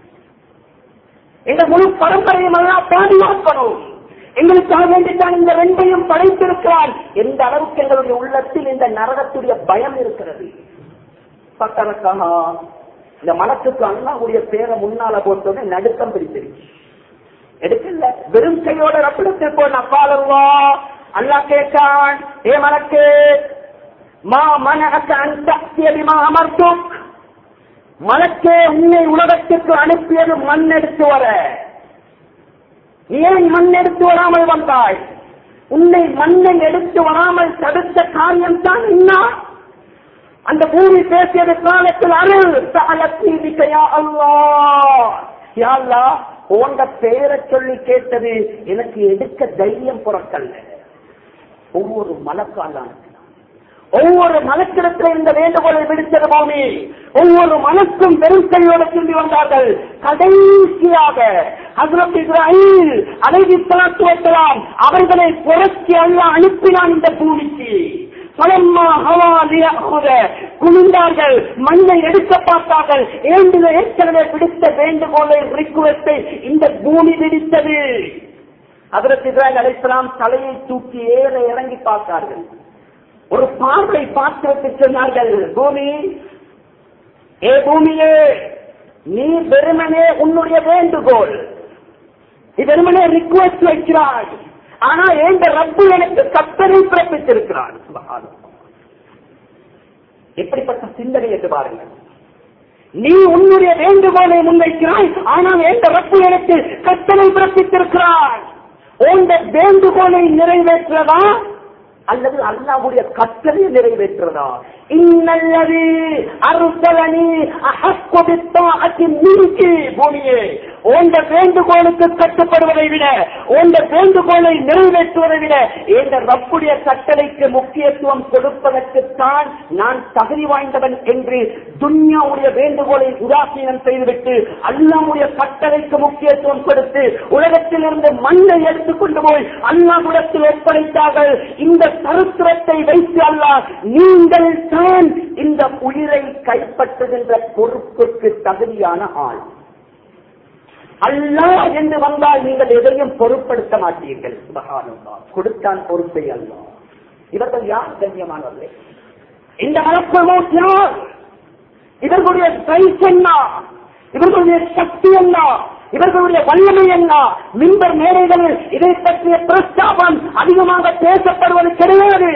எங்க முழு பரம்பரையும் எல்லாம் பாதுகாக்கணும் எங்களுக்காக வேண்டித்தான் இந்த ரெண்டையும் படைத்திருக்கிறான் எந்த அளவுக்கு எங்களுடைய உள்ளத்தில் இந்த நரகத்துடைய பயம் இருக்கிறது பக்கரக்காக இந்த மனத்துக்கு அண்ணாவுடைய பேரை முன்னால போட்டோன்னே நடுக்கம் பிடிச்சிருச்சு எடுக்கல வெறும் கையோட ரப்பிடத்தில் போன அப்பாலவா அல்லா கேட்டான் ஏ மனக்கு மா மனக்க அந்தமா அமர்த்தும் மலக்கே உன்னை உலகத்திற்கு அனுப்பியது மண் எடுத்து வர நீ ஏன் மண் எடுத்து வராமல் வந்தாய் உன்னை மண்ணை எடுத்து வராமல் தடுத்த காரியம் தான் என்ன அந்த பூமி பேசியது காலத்தில் அருள் சாலத்தீவிக்கையா அல்லா யா அல்லாஹ், உங்க பெயரை சொல்லி கேட்டது எனக்கு எடுக்க தைரியம் புறக்கல்ல ஒவ்வொரு மலக்காலான ஒவ்வொரு மலக்கிடத்தில் இந்த வேண்டுகோளை விடுத்தது பூமி ஒவ்வொரு மனக்கும் வெறும் கையோடு திரும்பி வந்தார்கள் கடைசியாக ஹசரத் இஸ்ராயில் அலைவி சலாத்து வைக்கலாம் அவர்களை புரட்சி அல்ல அனுப்பினான் இந்த பூமிக்கு பலம்மா ஹவா லியஅஹுத. குனிந்தார்கள் மண்ணை எடுக்க பார்த்தார்கள் ஏண்டில ஏற்கனவே விடுத்த வேண்டுகோளை ரிக்குவத்தை இந்த பூமி விடுத்தது அதற்கு இஸ்ராயல் அலைசலாம் தலையை தூக்கி ஏற இறங்கி பார்த்தார்கள் ஒரு பார்வை பார்த்துவிட்டு சொன்னார்கள் பூமி ஏ பூமியே நீ வெறுமனே உன்னுடைய வேண்டுகோள் நீ வெறுமனே ரிக்வெஸ்ட் வைக்கிறாய் ஆனா எந்த ரப்பு எனக்கு கத்தனை பிறப்பித்திருக்கிறான் சுபஹானல்லாஹ். எப்படிப்பட்ட சிந்தனை என்று பாருங்கள் நீ உன்னுடைய வேண்டுகோளை முன்வைக்கிறாய் ஆனால் எந்த ரப்பு எனக்கு கத்தனை பிறப்பித்திருக்கிறாய் உந்த வேண்டுகோளை நிறைவேற்றதா அல்லது அல்லாவுடைய கட்டளை நிறைவேற்றுறதா இன்னல்லது அருசலனி அஹக்குபித்தாஅத்தி மின்கி பூமியே உந்த வேண்டுகோளுக்கு கட்டுப்படுவதை விட உந்த வேண்டுகோளை நிறைவேற்றுவதை விட இந்த ரப்புடைய கட்டளைக்கு முக்கியத்துவம் கொடுப்பதற்குத்தான் நான் தகுதி வாய்ந்தவன் என்று துன்யாவுடைய வேண்டுகோளை உதாசீனம் செய்துவிட்டு அல்லாவுடைய கட்டளைக்கு முக்கியத்துவம் கொடுத்து உலகத்தில் இருந்து மண்ணை எடுத்துக்கொண்டு போய் அல்லாஹ்விடத்தில் ஒப்படைத்தார்கள் இந்த சரித்திரத்தை வைத்து அல்லாஹ் நீங்கள் தான் இந்த உயிரை கைப்பற்றுகின்ற பொறுப்புக்கு தகுதியான ஆள் அல்லாஹ் என்று வந்தால் நீங்கள் எதையும் பொருட்படுத்த மாட்டீர்கள் சுபஹானல்லாஹ். கொடுத்தான் பொறுப்பை அல்லாஹ் இவர்கள் யார் கண்ணியமானவர்களே இந்த மலப்பமோட் யார் இவர்களுடைய சைஸ் என்ன இவர்களுடைய சக்தி என்ன இவர்களுடைய வல்லமை என்ன மின்பர் மேடைகளில் இதை பற்றிய பிரஸ்தாபம் அதிகமாக பேசப்படுவது கிடையாது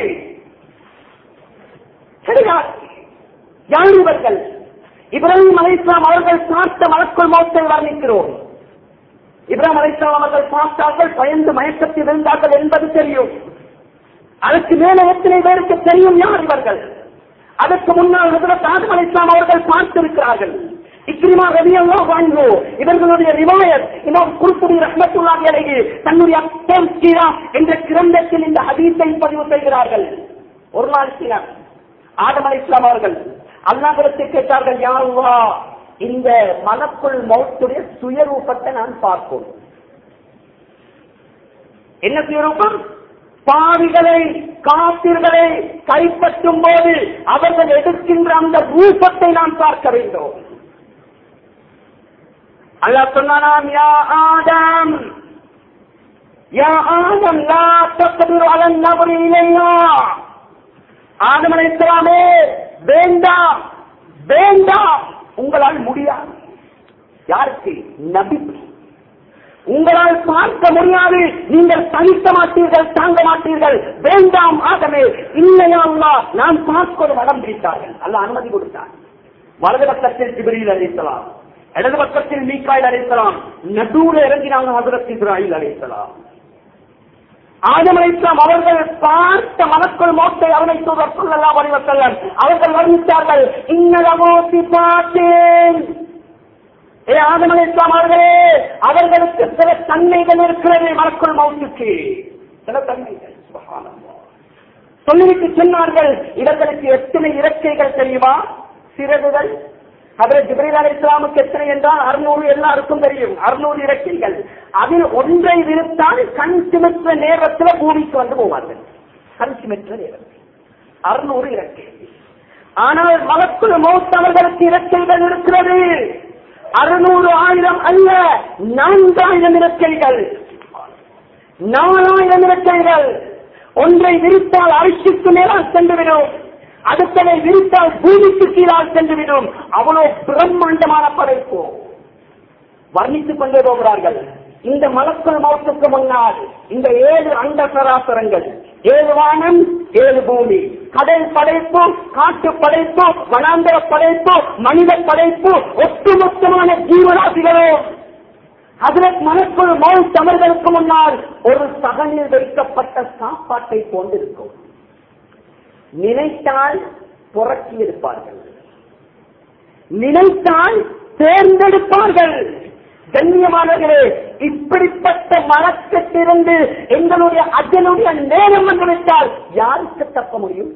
கிடையாது யார் இவர்கள் இப்ராஹிம் அலைஸ்லாம் அவர்கள் பார்த்த மலக்குள் மோத்தை வர்ணிக்கிறோம் இப்ராஹிம் அலைஸ்லாம் அவர்கள் பார்த்தார்கள் பயந்து மயக்கத்தில் இருந்தார்கள் என்பது தெரியும் அதற்கு மேல எத்தனை பேருக்கு தெரியும் யார் இவர்கள் அதற்கு முன்னால் ஹசரத் ஆதம் அலைஸ்லாம் அவர்கள் பார்த்திருக்கிறார்கள் இக்ரிமா ரவியல்லா வாங்கோ இவர்களுடைய ரிவாயத் இமாம் குருத்துடி ரஹ்மத்துல்லாஹி அலைஹி தன்னுடைய அத்தம் சீரா என்ற கிரந்தத்தில் இந்த ஹதீஸை பதிவு செய்கிறார்கள் ஒரு நாள் சிலர் ஆதம் அலைஸ்லாம் அவர்கள் அல்லாஹிடத்தை கேட்டார்கள் யா அல்லாஹ் இந்த மனக்குள் மௌத்துடைய சுயரூபத்தை நான் பார்ப்போம் என்ன சுயரூபம் பாவிகளை காப்பிர்களை கைப்பற்றும் போது அவர்கள் எடுக்கின்ற அந்த ரூபத்தை நான் பார்க்க வேண்டும் அல்லாஹ் சொன்னானாம் யா ஆதம் யா ஆதம் லா தக்திரு அலன் நபரி இலையா ஆதம் அலைஹிஸ்ஸலாமே வேண்டாம் வேண்டாம் உங்களால் முடியாது யாருக்கு நபி உங்களால் பார்க்க முடியாது நீங்கள் தனிக்க மாட்டீர்கள் தாங்க மாட்டீர்கள் வேண்டாம் ஆகவே இல்லையா அல்லாஹ், நான் பார்ப்பது வடம் பிடித்தார்கள் அல்ல அனுமதி கொடுத்தார் வலது பக்கத்தில் ஜிப்ரீல் அழைத்தலாம் இடது பக்கத்தில் மீக்காயில் அழைத்தலாம் நடுவுல இறங்கினாங்க ஹசரத் இப்ராஹிம் அழைத்தலாம் ஆதம் அலைஹிஸ்ஸலாம் அவர்கள் பார்த்த மலக்குள் மோட்டை அவனை சொல்லலாம் வடிவத்தல்லன் அவர்கள் வர்ணித்தார்கள் இன்னலமோ சிபாத்தேன் ஏ ஆதம் அலைஹிஸ்ஸலாம் அவர்களே அவர்களுக்கு சில தன்மைகள் இருக்கிறது மலக்குள் மௌத்துக்கு சில தன்மைகள் சுப்ஹானல்லாஹ். சொல்லிவிட்டு சொன்னார்கள் இவர்களுக்கு எத்தனை இறக்கைகள் தெரியுமா சிறகுகள் அதில் ஜிப்ரீல் அலி இஸ்லாமுக்கு எத்தனை என்றால் அறுநூறு எல்லாருக்கும் தெரியும் அறுநூறு இறக்கைகள் அதில் ஒன்றை விருத்தால் கண் சிமிற்ற நேரத்தில் பூமிக்கு வந்து போவார்கள் கண் சிமிற்ற நேரத்தில் அறுநூறு இறக்கை ஆனால் மலக்குழு மௌத் அவர்களுக்கு இறக்கைகள் இருக்கிறது அறுநூறு ஆயிரம் அல்ல நான்காயிரம் இறக்கைகள் நாலாயிரம் இறக்கைகள் ஒன்றை விரித்தால் அரிசிக்கு மேலால் சென்றுவிடும் அடுத்ததை விரித்தால் பூமிக்கு கீழால் சென்றுவிடும் அவ்வளவு பிரம்மாண்டமான படைப்பு வர்ணித்துக் கொண்டே போகிறார்கள் இந்த மலக்குள் மௌத்துக்கு முன்னால் இந்த ஏழு அண்ட சராசரங்கள் ஏழு வானம் ஏழு பூமி கடல் படைப்பு காட்டு படைப்பு வனாந்தர படைப்பு மனித படைப்பு ஒட்டுமொத்தமான ஜீவராசிகளும் ஹசரத் மலக்குள் மௌத் அவர்களுக்கு முன்னால் ஒரு சகனில் வைக்கப்பட்ட சாப்பாட்டை போன்றிருக்கும் நினைத்தால் புரட்சி எடுப்பார்கள் நினைத்தால் தேர்ந்தெடுப்பார்கள் கண்ணியமானவர்களே இப்படிப்பட்ட மனக்கத்திலிருந்து எங்களுடைய அஜனுடைய நேரம் வந்துவிட்டால் யாருக்கு தப்ப முடியும்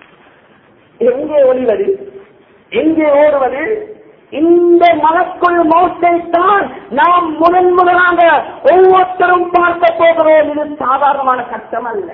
எங்கே ஒளிவது எங்கே ஓடுவது இந்த மனக்குள் மௌத்தை தான் நாம் முதன் முதலாக ஒவ்வொருத்தரும் பார்க்க போகிறோம் இது சாதாரணமான கஷ்டம் அல்ல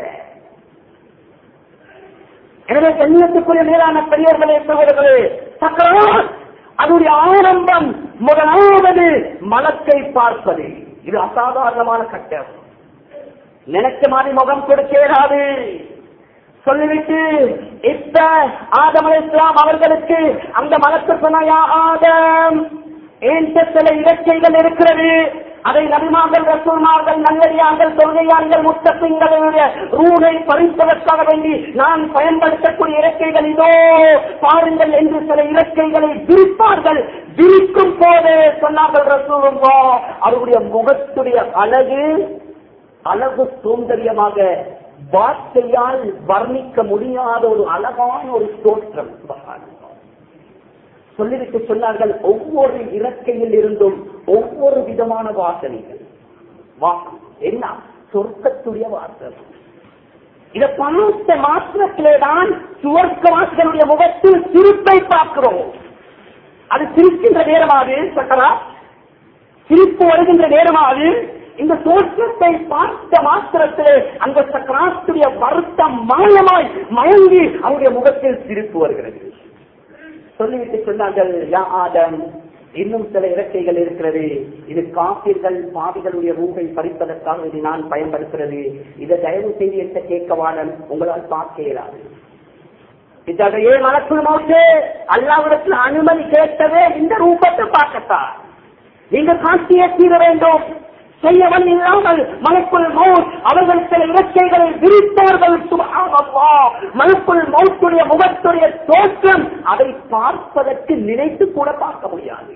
எனவே கண்ணியத்துக்குரிய மேலான பெரியவர்களே சகோதரர்களே சக்கரம் அதனுடைய ஆரம்பம் முதலாவது மலத்தை பார்ப்பது இது அசாதாரணமான கட்டம் நினைச்ச மாதிரி முகம் கொடுக்க இயலாது சொல்லிவிட்டு இப்ப ஆதம் அலைஹிஸ்ஸலாம் அவர்களுக்கு அந்த மலத்து சொன்னையா ஆதம் என்ற சில இலக்கைகள் இருக்கிறது அதை நபிமார்கள் ரசூல்மார்கள் நல்லடியார்கள் தொழுகையார்கள் முத்தப்பிங்களுடைய ரூலை பறிப்பதற்காக வேண்டி நான் பயன்படுத்தக்கூடிய இறக்கைகள் இதோ பாருங்கள் என்று சில இறக்கைகளை விரிப்பார்கள் விரிக்கும் போதே சொன்னார்கள் ரசூலும் அவருடைய முகத்துடைய அழகு அழகு சௌந்தரியமாக வார்த்தையால் வர்ணிக்க முடியாத ஒரு அழகான ஒரு தோற்றம் சொல்லிவிட்டு சொன்னார்கள் ஒவ்வொரு இறக்கையில் இருந்தும் ஒவ்வொரு விதமான வாசனைகள் வா- என்ன சொர்க்கத்துடைய வாசனை இதை பார்த்த மாத்திரத்திலே தான் சுவர்க்கவாசிகளுடைய முகத்தில் சிரிப்பை பார்க்கிறோம் அது சிரிக்கின்ற நேரமாது சக்கரா சிரிப்பு வருகின்ற நேரமாவது இந்த தோற்றத்தை பார்த்த மாத்திரத்திலே அந்த சக்கராத்துடைய வருத்தம் மாயமாய் மயங்கி அவருடைய முகத்தில் சிரிப்பு வருகிறது சொல்லிவிட்டு சொன்னார்கள் யா ஆதம் இன்னும் சில இறக்கைகள் இருக்கிறது இது காப்பீர்கள் பாவிகளுடைய ரூகை பறிப்பதற்காக இது நான் பயன்படுத்துகிறது இதை தயவு செய்து என்ற கேட்கவாடன் உங்களால் பார்க்க இயலாது இத்தகைய மலக்குள் மோசே அல்லாவிடத்தில் அனுமதி கேட்டதே இந்த ரூபத்தை பார்க்கத்தான் நீங்க காட்சியை தீர வேண்டும் செய்யவன் இல்லாமல் மலக்குள் மவுத் அவர்கள் சில இறக்கைகளை விரித்தார்கள் சுபஹானல்லாஹ். மலக்குள் மவுத்துடைய முகத்துடைய தோற்றம் அதை பார்ப்பதற்கு நினைத்து கூட பார்க்க முடியாது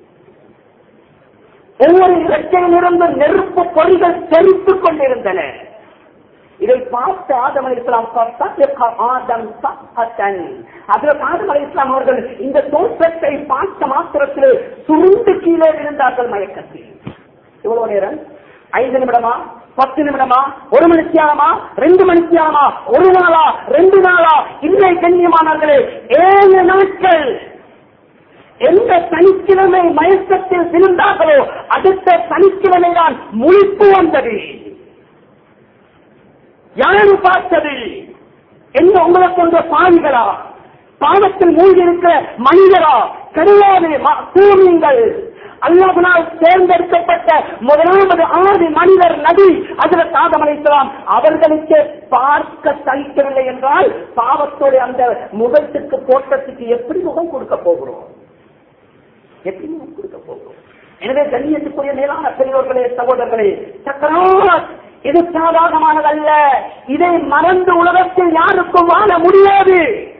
ஒவ்வொரு இறக்கையிலிருந்து நெருப்பு பொறிகள் தெரித்துக் கொண்டிருந்தன இதை பார்த்து ஆதம் அலி இஸ்லாம் ஆதம் சஹத்தன் அதில் ஆதம் அலி இஸ்லாம் அவர்கள் இந்த தோற்றத்தை பார்த்த மாத்திரத்திலே சுருண்டு கீழே விழுந்தார்கள் மயக்கத்தில் எவ்வளவு நேரம் ஐந்து நிமிடமா பத்து நிமிடமா ஒரு மணித்தியாலமா ரெண்டு மணித்தியாலமா ஒரு நாளா ரெண்டு நாளா இல்லை கண்ணியமானார்களே ஏழு நாட்கள் எந்த சனிக்கிழமை மயக்கத்தில் விழுந்தார்களோ அடுத்த சனிக்கிழமை தான் முழிப்பு வந்தது யாரு பார்த்தது என்ன உங்களை கொண்ட பாவிகளா பாவத்தில் மூழ்கி இருக்கிற மனிதரா கிடையாது பூமியங்கள் அல்லாஹனால் தேர்ந்தெடுக்கப்பட்ட முதலாவது ஆறு மனிதர் நபி அதில் சாதம் அளிக்கலாம் அவர்களுக்கு பார்க்க சகிக்கவில்லை என்றால் பாவத்தோட அந்த முகத்துக்கு தோட்டத்துக்கு எப்படி முகம் கொடுக்க போகிறோம் எப்படி முகம் கொடுக்க போகிறோம் எனவே கண்ணியத்துக்குரிய மேலான பெரியோர்களே சகோதரர்களே சக்கராத் இது சாதாரணமானதல்ல இதை மறந்து உலகத்தில் யாருக்கும் வாழ முடியாது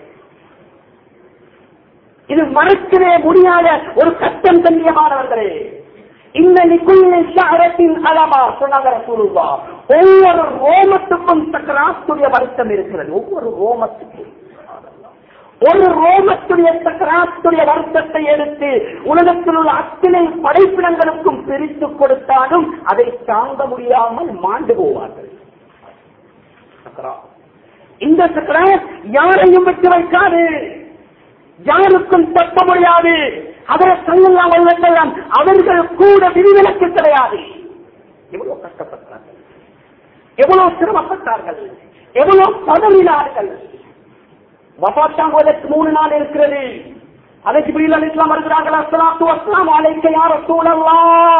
இது மறுக்கவே முடியாத ஒரு கட்டம் கண்ணியமானவர்களே இந்த நிக்குள்ள ஷஹரத்தின் அலமா சொன்னாங்க ரசூலுல்லாஹ். ஒவ்வொரு ரோமத்துக்கும் சக்கராத்துடைய வருத்தம் இருக்கிறது ஒவ்வொரு ரோமத்துக்கும் ஒரு ரோமத்துடைய சக்கராத்துடைய வருத்தத்தை எடுத்து உலகத்தில் உள்ள அத்தனை படைப்பினங்களுக்கும் பிரித்து கொடுத்தாலும் அதை தாங்க முடியாமல் மாண்டு போவார்கள் சக்கராத். இந்த சக்கராத் யாரையும் விட்டு வைக்காது யாருக்கும் தப்ப முடியாது அவரை சொல்லலாம் வல்லலாம் அவர்கள் கூட விதிவிலக்கு கிடையாது எவ்வளவு கஷ்டப்பட்டார்கள் எவ்வளவு சிரமப்பட்டார்கள் எவ்வளவு பதவினார்கள் வபாத்தாங்குவதற்கு மூணு நாள் இருக்கிறது அதற்கு பிரியில் அலிஸ்லாம் வருகிறார்கள் அஸ்லாத்து அஸ்லாம் அழைக்க யார சூழல்லா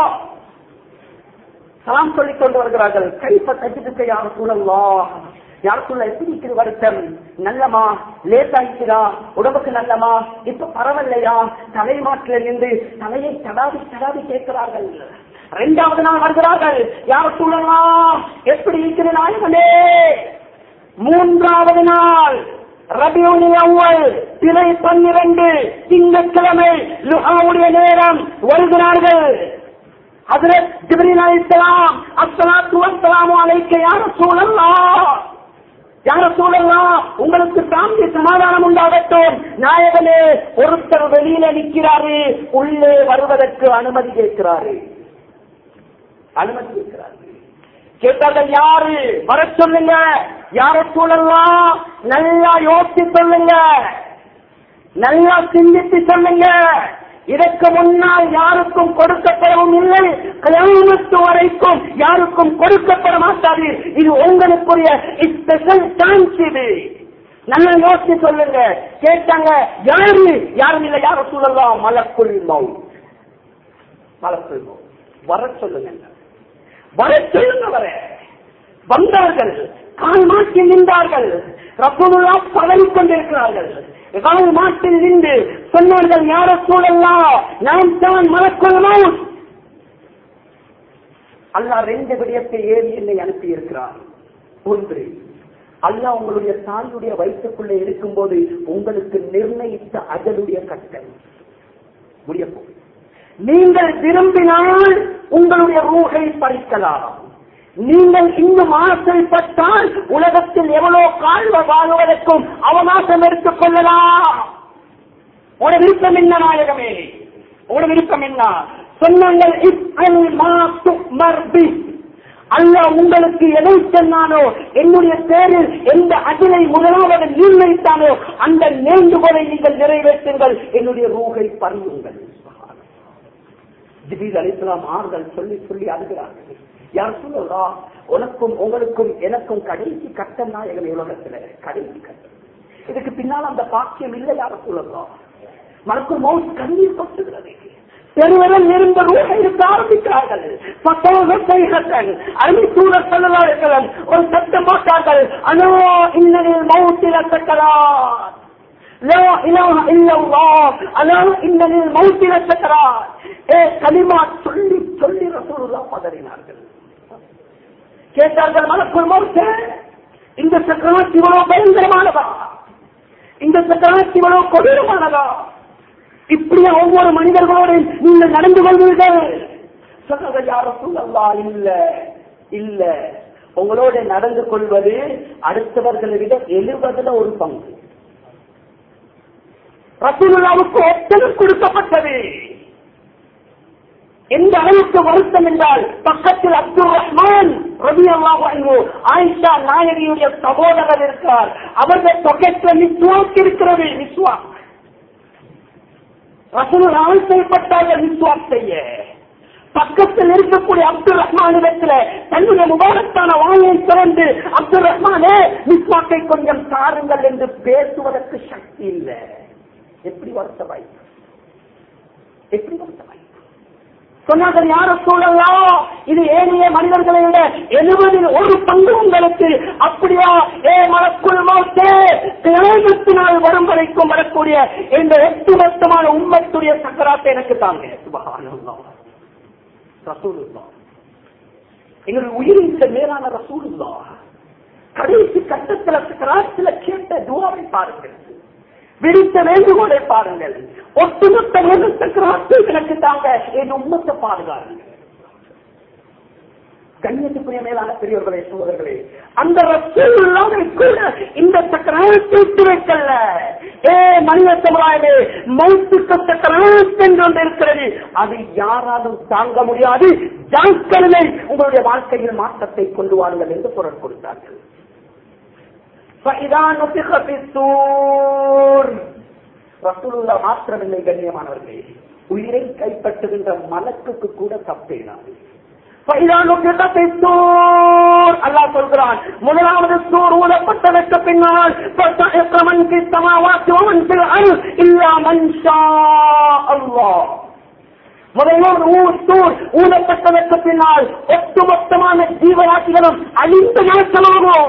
சலாம் சொல்லிக் கொண்டு வருகிறார்கள் கைப்ப தஜிதுக்க யார சூழல்லா யார் சொல்ல எப்படி இருக்குது வருத்தம் நல்லமா லேசாயிக்கிறா உடம்புக்கு நல்லமா இப்ப பரவாயில்லையா தலைமாட்டில நின்று தலையை தடாவி தடாவி கேட்கிறார்கள் இரண்டாவது நாள் வருகிறார்கள் யார் சூழலாம் எப்படி இருக்கிற நாயகனே மூன்றாவது நாள் ரபியுல் அவ்வல் திரை பன்னிரண்டு திங்கட்கிழமை லுஹாவுடைய நேரம் வருகிறார்கள் ஹஜரத் ஜிப்ரீல் அலைஹிஸ்ஸலாம் அஸ்ஸலாத்து வஸ்ஸலாமு அலைக்க யா ரசூலல்லாஹ் யா ரசூலல்லாஹ் உங்களுக்கு சாந்தி சமாதானம் உண்டாகட்டும் நாயகனே ஒருத்தர் வெளியில நிற்கிறாரு உள்ளே வருவதற்கு அனுமதி கேட்கிறாரு அனுமதி கேட்கிறாரு கேட்டார்கள் யாரு வர சொல்லுங்க யார சூழல்லாம் நல்லா யோசிச்சு சொல்லுங்க நல்லா சிந்தித்து சொல்லுங்க இதற்கு முன்னால் யாருக்கும் கொடுக்கப்படவும் இல்லை கிளம்பத்து வரைக்கும் யாருக்கும் கொடுக்கப்பட மாட்டாது இது உங்களுக்குரிய ஸ்பெஷல் சான்ஸ் இது நல்லா யோசிச்சு சொல்லுங்க கேட்டாங்க யாரு யாரும் இல்லை யார சூழலாம் மலக்குள் மௌ மலக்குள் மௌ வர சொல்லுங்க வர சொல்லுங்க வர வந்தார்கள் கால் மாட்டில் நின்றார்கள் ரப்பனுல்லா பதவி கொண்டிருக்கிறார்கள் கால் மாட்டில் நின்று சொன்னார்கள் யார சூழல்லாம் நாம் தான் மலக்கொள்ளணும் அல்லாஹ் ரெண்டு விடயத்தை ஏறி என்னை அனுப்பி இருக்கிறார் ஒன்று அல்லாஹ் உங்களுடைய தாயுடைய வயிற்றுக்குள்ளே இருக்கும்போது உங்களுக்கு நிர்ணயித்த அஜலுடைய கட்டம் முடிய போகுது நீங்கள் விரும்பினால் உங்களுடைய ரூகை பறிக்கலாம் நீங்கள் இன்னும் ஆசைப்பட்டால் உலகத்தில் எவ்வளவு கால்வ வாங்குவதற்கும் அவகாசம் எடுத்துக் கொள்ளலாம் உங்களோட விருப்பம் என்ன நாயகமே உங்களோட விருப்பம் என்ன சொன்னாங்கள் இஃப்அல் மா துஅமர் பி. அல்லாஹ் உங்களுக்கு எதை சொன்னானோ என்னுடைய பேரில் எந்த அகிலை முதலாவது நிர்ணயித்தானோ அந்த வேண்டுகோளை நீங்கள் நிறைவேற்றுங்கள் என்னுடைய ரூகை பறியுங்கள் ஜிபீல் அலிஸ்லாம் ஆறுதல் சொல்லி சொல்லி அழுகிறார்கள் யார் சொல்லலா உனக்கும் உங்களுக்கும் எனக்கும் கடைசி கட்டம் நாயகம் உலகத்துல கடைசி கட்டம் இதுக்கு பின்னால் அந்த பாக்கியம் இல்லை யார சொல்லலாம் மனக்கும் மவுத் கண்ணீர் கொட்டுகிறது பெருவரல் இருந்த ரூபை இருக்க ஆரம்பிக்கிறார்கள் அருமை சூழல் சொல்லலாம் ஒரு சத்தம் போட்டார்கள் அனோ இன்னனில் மவுத்தில சக்கரார் لا إله إلا الله ألا إن للموت لسكرات ஏ கலிமா சொல்லி சொல்லி ரசூலுல்லா பதறினார்கள் கேட்டார்கள் மலக்குள் மௌத்த இந்த சக்கராத் இவ்வளவு பயங்கரமானதா இந்த சக்கராத் இவ்வளவு கொடூரமானதா இப்படியே ஒவ்வொரு மனிதர்களோடு நீங்கள் நடந்து கொள்வீர்கள் சொன்னது யார சூழல்லா இல்ல இல்ல உங்களோட நடந்து கொள்வது அடுத்தவர்களை விட எழுபதுல ஒரு பங்கு ரசூலுல்லாவுக்கு ஒத்தனம் கொடுக்கப்பட்டது எந்த அளவுக்கு வருத்தம் என்றால் பக்கத்தில் அப்துல் ரஹ்மான் ரவி அல்லாஹு ஆயிஷா நாயகியுடைய சகோதரர் இருக்கிறார் அவர்கள் பொக்கெட்ல நிஸ்வாக் இருக்கிறது நிஸ்வாக் ரசூல் ஆசைப்பட்டார்கள் நிஸ்வாக் செய்ய பக்கத்தில் இருக்கக்கூடிய அப்துல் ரஹ்மான் இடத்துல தன்னுடைய முபாரக்கான வாயை திறந்து அப்துல் ரஹ்மானே நிஸ்வாக்கை கொஞ்சம் தாருங்கள் என்று பேசுவதற்கு சக்தி இல்லை எப்படி வருத்தமாய் எப்படி வருத்தமாய் சொன்னார்கள் யார சூழலாம் இது ஏனைய மனிதர்களை விட எழுபதில் ஒரு பங்கு உங்களுக்கு அப்படியா ஏ மலக்குள் மோத்தே கிழமத்தினால் வரும் வரைக்கும் வரக்கூடிய இந்த எட்டு வருத்தமான உண்மத்துடைய சக்கராத்தை எனக்கு தாங்க சுபகானம் ரசூலுல்லா எங்களுடைய உயிரின் மேலான ரசூலுல்லா கடைசி கட்டத்தில் கிராசில கேட்ட துவாவை பாருங்கள் விரித்த வேண்டுகோளை பாருங்கள் ஒட்டுமொத்த வேண்டுத்த கிராசை எனக்கு தாங்க என் உண்மத்தை பாருங்கள் கண்ணியத்துக்குரிய மேலான பெரியவர்களே சோதர்களே அந்த ரசூலுல்லாவை கூட இந்த சக்கரத்தை விட்டு வைக்கல ஏ மனித சமுதாயமே மௌத்துக்கு சக்கரத்து என்று ஒன்று இருக்கிறது அது யாராலும் தாங்க முடியாது ஜாக்கிரதை உங்களுடைய வாழ்க்கையில் மாற்றத்தை கொண்டு வாருங்கள் என்று குரல் கொடுத்தார்கள் فإذا نفخ في الصور ரசூலுல்லா மாத்திரமில்லை கண்ணியமானவர்களே உயிரை கைப்பற்றுகின்ற மலக்குக்கு கூட தப்பேனாது அல்லாஹ் சொல்கிறான் முதலாவது சூர் ஊதப்பட்டதற்கு பின்னால் முதல்வர் ஊர் தூர் ஊதப்பட்டதற்கு பின்னால் ஒட்டுமொத்தமான ஜீவராசிகளும் அழிந்து நாசமாகும்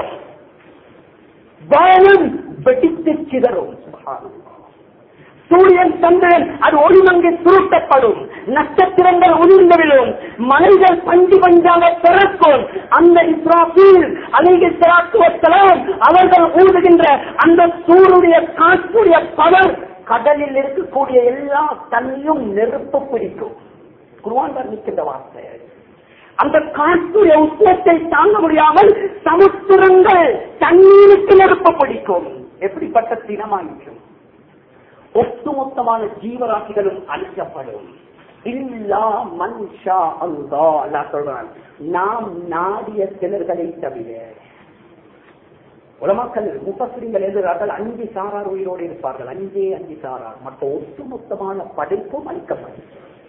வானம் வெடித்து சிதறும் சூரியன் சந்திரன் அது ஒளிமங்கி சுருட்டப்படும் நட்சத்திரங்கள் உதிர்ந்து விழும் மலைகள் பஞ்சு பஞ்சாக பிறக்கும் அந்த இஸ்ராஃபீல் அலிகி சலாத்துவத்தலாம் அவர்கள் ஊதுகின்ற அந்த சூருடைய காற்றுடைய பவர் கடலில் இருக்கக்கூடிய எல்லா தண்ணியும் நெருப்பு பிடிக்கும் குருவான் வர்ணிக்கின்ற வார்த்தை அந்த காற்றுடைய உஷ்ணத்தை தாங்க முடியாமல் சமுத்திரங்கள் தண்ணீருக்கு நெருப்பு பிடிக்கும் எப்படிப்பட்ட தினமாயிற்றும் ஒட்டுமொத்தமான ஜீவராசிகளும் அழிக்கப்படும் இல்லா மன்ஷா அல்லா அல்லா சொல்றான் நாம் நாடிய சிலர்களை தவிர உலமாக்கள் முப்பசிரிங்கள் எழுதுகிறார்கள் அஞ்சு சாரார் உயிரோடு இருப்பார்கள் அஞ்சே அஞ்சு சாரார் மற்ற ஒட்டுமொத்தமான படைப்பும் அளிக்கப்படும்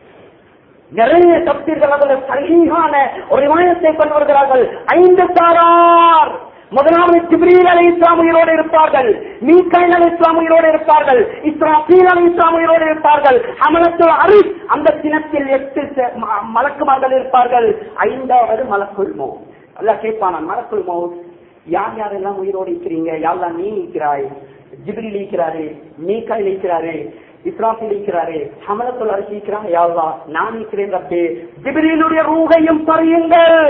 நிறைய தப்தீர்கள் அதில் சரியான ஒரு விமானத்தை கொண்டு வருகிறார்கள் ஐந்து சாரார் முதலாவது ஜிப்ரீல் அலி இஸ்லாம் உயிரோடு இருப்பார்கள் மீக்காயில் அலி இஸ்லாம் உயிரோடு இருப்பார்கள் இஸ்ராஃபீல் அலி இஸ்லாம் உயிரோடு இருப்பார்கள் அமலத்து அரிஸ் அந்த தினத்தில் எட்டு ச- ம- மலக்குமார்கள் இருப்பார்கள் ஐந்தாவது மலக்குள் மோ அல்ல கேட்பான மலக்குள் மோ யார் யாரெல்லாம் உயிரோடு இருக்கிறீங்க யாரெல்லாம் நீ இருக்கிறாய் ஜிப்ரில் இருக்கிறாரு மீக்காயில் இருக்கிறாரு இஸ்ராஃபில் இருக்கிறாரு ஹமலத்துல் அரிசி இருக்கிறான் யாழ்லா நான் இருக்கிறேன் ரப்பே ஜிப்ரீலுடைய ரூகையும் பறியுங்கள்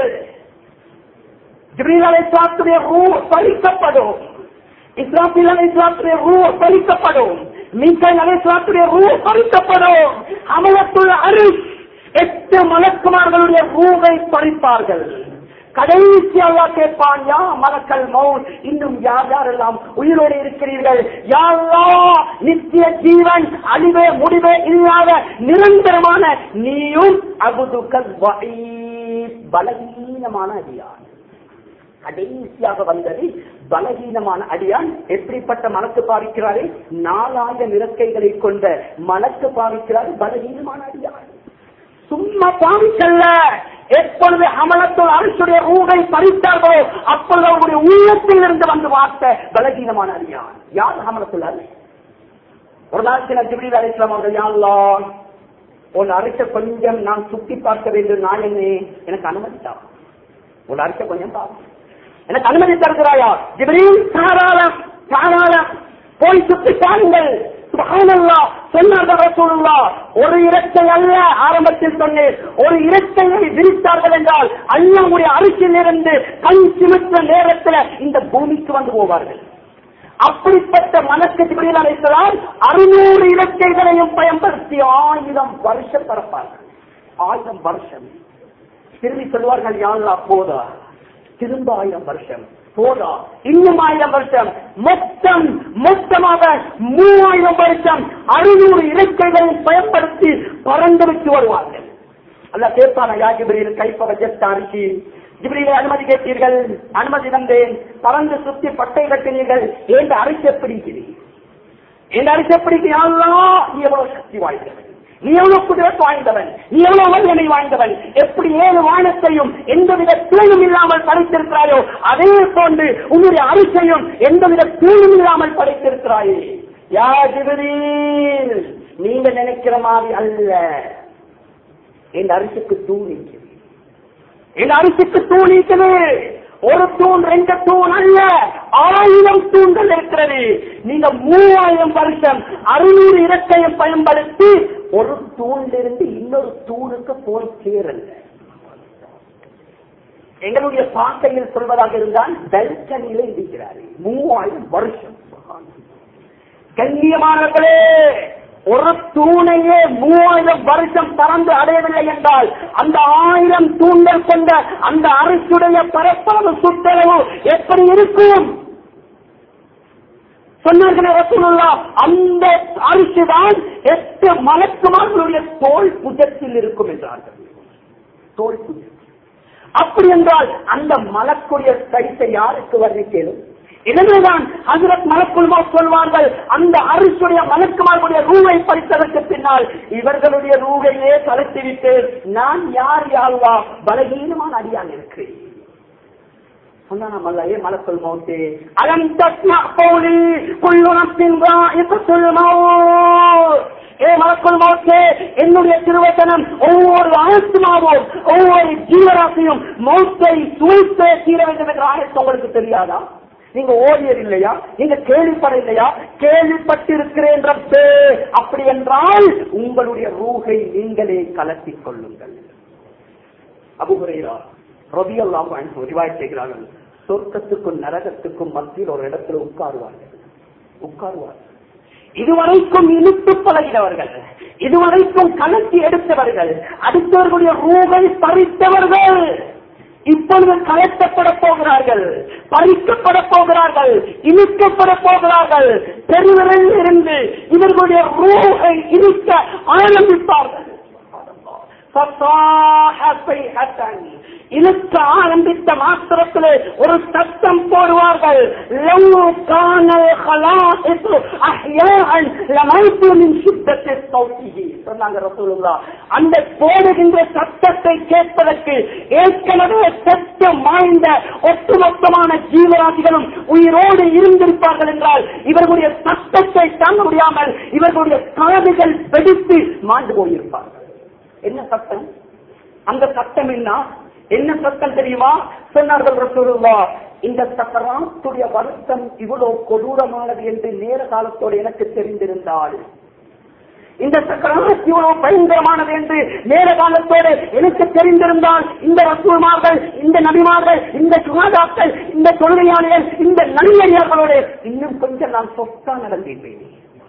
ஜிப்ரீல் அலைஹிஸ்ஸலாத்துடைய ரூ பறிக்கப்படும் இஸ்ராஃபில் அலைஹிஸ்ஸலாத்துடைய ரூ பறிக்கப்படும் மீக்காயில் அலைஹிஸ்ஸலாத்துடைய ரூ பறிக்கப்படும் ஹமலத்துல் அரிஸ் எட்டு மலக்குமார்களுடைய ரூவை பறிப்பார்கள் கடைசி அல்லா கேட்பான் யா மலக்கல் மௌத் இன்னும் யார் யாரெல்லாம் உயிரோடு இருக்கிறீர்கள் யாரா நித்திய ஜீவன் அழிவே முடிவே இல்லாத நிரந்தரமான நீயும் அபுதுக்கல் பலகீனமான அடியான் கடைசியாக வந்தது பலகீனமான அடியான் எப்படிப்பட்ட மனக்கு பாவிக்கிறாரே நாலாயிரம் இறக்கைகளை கொண்ட மனக்கு பாவிக்கிறார் பலகீனமான அடியான் சும்மா பாவிக்கல்ல எப்பொழுது அமலத்தோடு அரசுடைய ஊரை பறித்தார்களோ அப்பொழுது அவருடைய உள்ளத்தில் இருந்து வந்து வார்த்த பலகீனமான அடியான் யார் அமலத்துள்ள ஒரு நாள் சில ஜிபிரி அலிஸ்லாம் அவர்கள் யாழ்லாம் உன் அரைக்க கொஞ்சம் நான் சுத்தி பார்க்க வேண்டும் நான் என்ன எனக்கு அனுமதித்தா உன் அரைக்க கொஞ்சம் பார்க்க எனக்கு அனுமதி தருகிறாயா ஜிப்ரீல் தாராளம் தாராளம் போய் சுத்தி பாருங்கள் சுப்ஹானல்லாஹ் சொன்னார்கள் ரசூலுல்லாஹ் ஒரு இரட்டை அல்ல ஆரம்பத்தில் சொன்னேன் ஒரு இரட்டையை விரித்தார்கள் என்றால் அல்லாவுடைய அரிசியில் இருந்து கண் சிமித்த நேரத்தில் இந்த பூமிக்கு வந்து போவார்கள் அப்படிப்பட்ட மனக்கு ஜிப்ரீல் அழைத்ததால் அறுநூறு இலக்கைகளையும் பயன்படுத்தி ஆயிரம் வருஷம் பரப்பார்கள் ஆயிரம் வருஷம் திரும்பி சொல்வார்கள் யாழ்லா போதா திரும்ப ஆயிரம் வருஷம் போதா இன்னும் ஆயிரம் வருஷம் மொத்தம் மொத்தமாக மூவாயிரம் வருஷம் அறுநூறு இலக்கைகளை பயன்படுத்தி பறந்து வச்சு வருவார்கள் அல்ல கேட்பான யா ஜிப்ரீல் கைப்ப வஜத்தாரிக்கு ஜிப்ரீலை அனுமதி கேட்டீர்கள் அனுமதி தந்தேன் பறந்து சுத்தி பட்டை கட்டினீர்கள் என்று அரிசி பிடிக்கிறீர்கள் என்று அரிசி பிடிக்கிறீங்களா நீ எவ்வளவு சக்தி வாய்ந்தவன் நீ எவ்வளவு குதிரத் வாய்ந்தவன் நீ எவ்வளவு வல்லமை வாய்ந்தவன் எப்படி ஏழு வானத்தையும் எந்தவித தூயும் இல்லாமல் படைத்திருக்கிறாயோ அதே போன்று உன்னுடைய அரிசையும் எந்தவித தூயும் இல்லாமல் படைத்திருக்கிறாயே யா ஜிப்ரீல் நீங்க நினைக்கிற மாதிரி அல்ல என் அரிசிக்கு தூணிக்கு என் அரிசிக்கு தூண் இருக்குது ஒரு தூண் ரெண்டு தூண் அல்ல ஆயிரம் தூண்கள் இருக்கிறது நீங்க மூவாயிரம் வருஷம் அறுநூறு இறக்கையும் பயன்படுத்தி ஒரு தூணிலிருந்து இன்னொரு தூணுக்கு போய் சேரல எங்களுடைய பாட்டையில் சொல்வதாக இருந்தால் பெல்கனியில இருக்கிறார் மூவாயிரம் வருஷம் கண்ணியமானவர்களே ஒரு தூணையே மூவாயிரம் வருஷம் பறந்து அடையவில்லை என்றால் அந்த ஆயிரம் தூண்கள் கொண்ட அந்த அரசுடைய பரப்பளவு சுற்றளவு எப்படி இருக்கும் சொன்னார்களே ரசூலுல்லா அந்த அரிசிதான் எட்டு மலக்குமார்களுடைய தோல் புஜத்தில் இருக்கும் என்றார்கள் தோல் புஜம் அப்படி என்றால் அந்த மலக்குடைய சைத்தை யாருக்கு வர்ணிக்கலும் எனவேதான் ஹசரத் மலக்குழுமா சொல்வார்கள் அந்த அரிசுடைய மலக்குமார்களுடைய ரூவை படித்ததற்கு பின்னால் இவர்களுடைய ரூவையே கலத்திவிட்டு நான் யார் யாழ்வா பலகீனமான அடியான் இருக்கிறேன் சொன்னாமல்ல ஏ மலக்குள் மௌத்தே அலம் தஸ்மா போலி குள்ளுணத்தின் ஏ மலக்குள் மௌத்தே என்னுடைய திருவச்சனம் ஒவ்வொரு ஆத்மாவும் ஒவ்வொரு ஜீவராசியும் மௌத்தை சுவைத்தே தீர வேண்டும் என்ற ஆயத்து உங்களுக்கு தெரியாதா நீங்க ஓடியர் இல்லையா நீங்க கேள்விப்பட இல்லையா கேள்விப்பட்டிருக்கிறேன் ரப்பே அப்படி என்றால் உங்களுடைய ரூகை நீங்களே கலத்திக் கொள்ளுங்கள் அபுகுரையா ரவி அல்லாம் ரிவாய் செய்கிறார்கள் சொர்க்கத்துக்கும் நரகத்துக்கும் மத்தியில் ஒரு இடத்துல உட்காருவார்கள் உட்காருவார்கள் இதுவரைக்கும் இழுத்து பழகினவர்கள் இதுவரைக்கும் கலத்தி எடுத்தவர்கள் அடுத்தவர்களுடைய ரூகை பறித்தவர்கள் இப்பொழுது கலட்டப்பட போகிறார்கள் பறிக்கப்பட போகிறார்கள் இழுக்கப்பட போகிறார்கள் பெருவரில் இருந்து இவர்களுடைய ரூகை இழுக்க ஆரம்பிப்பார்கள் இழுக்க ஆரம்பித்த மாத்திரத்திலே ஒரு சத்தம் போடுவார்கள் அந்த போடுகின்ற சத்தத்தை கேட்பதற்கு ஏற்கனவே சத்தம் வாய்ந்த ஒட்டுமொத்தமான ஜீவராசிகளும் உயிரோடு இருந்திருப்பார்கள் என்றால் இவர்களுடைய சத்தத்தை தாங்க முடியாமல் இவர்களுடைய காதுகள் வெடித்து மாண்டு போயிருப்பார்கள் என்ன சத்தம் அந்த சத்தம் என்ன என்ன சத்தம் தெரியுமா சொன்னார்கள் ரசூலுல்லா இந்த சக்கராத்துடைய வருத்தம் இவ்வளவு கொடூரமானது என்று நேர காலத்தோடு எனக்கு தெரிந்திருந்தால் இந்த சக்கராத் இவ்வளவு பயங்கரமானது என்று நேர காலத்தோடு எனக்கு தெரிந்திருந்தால் இந்த ரசூல்மார்கள் இந்த நபிமார்கள் இந்த சுகாதாக்கள் இந்த தொழுகையாளிகள் இந்த நன்மையாளர்களோடு இன்னும் கொஞ்சம் நான் சொத்தா நடந்திருப்பேன்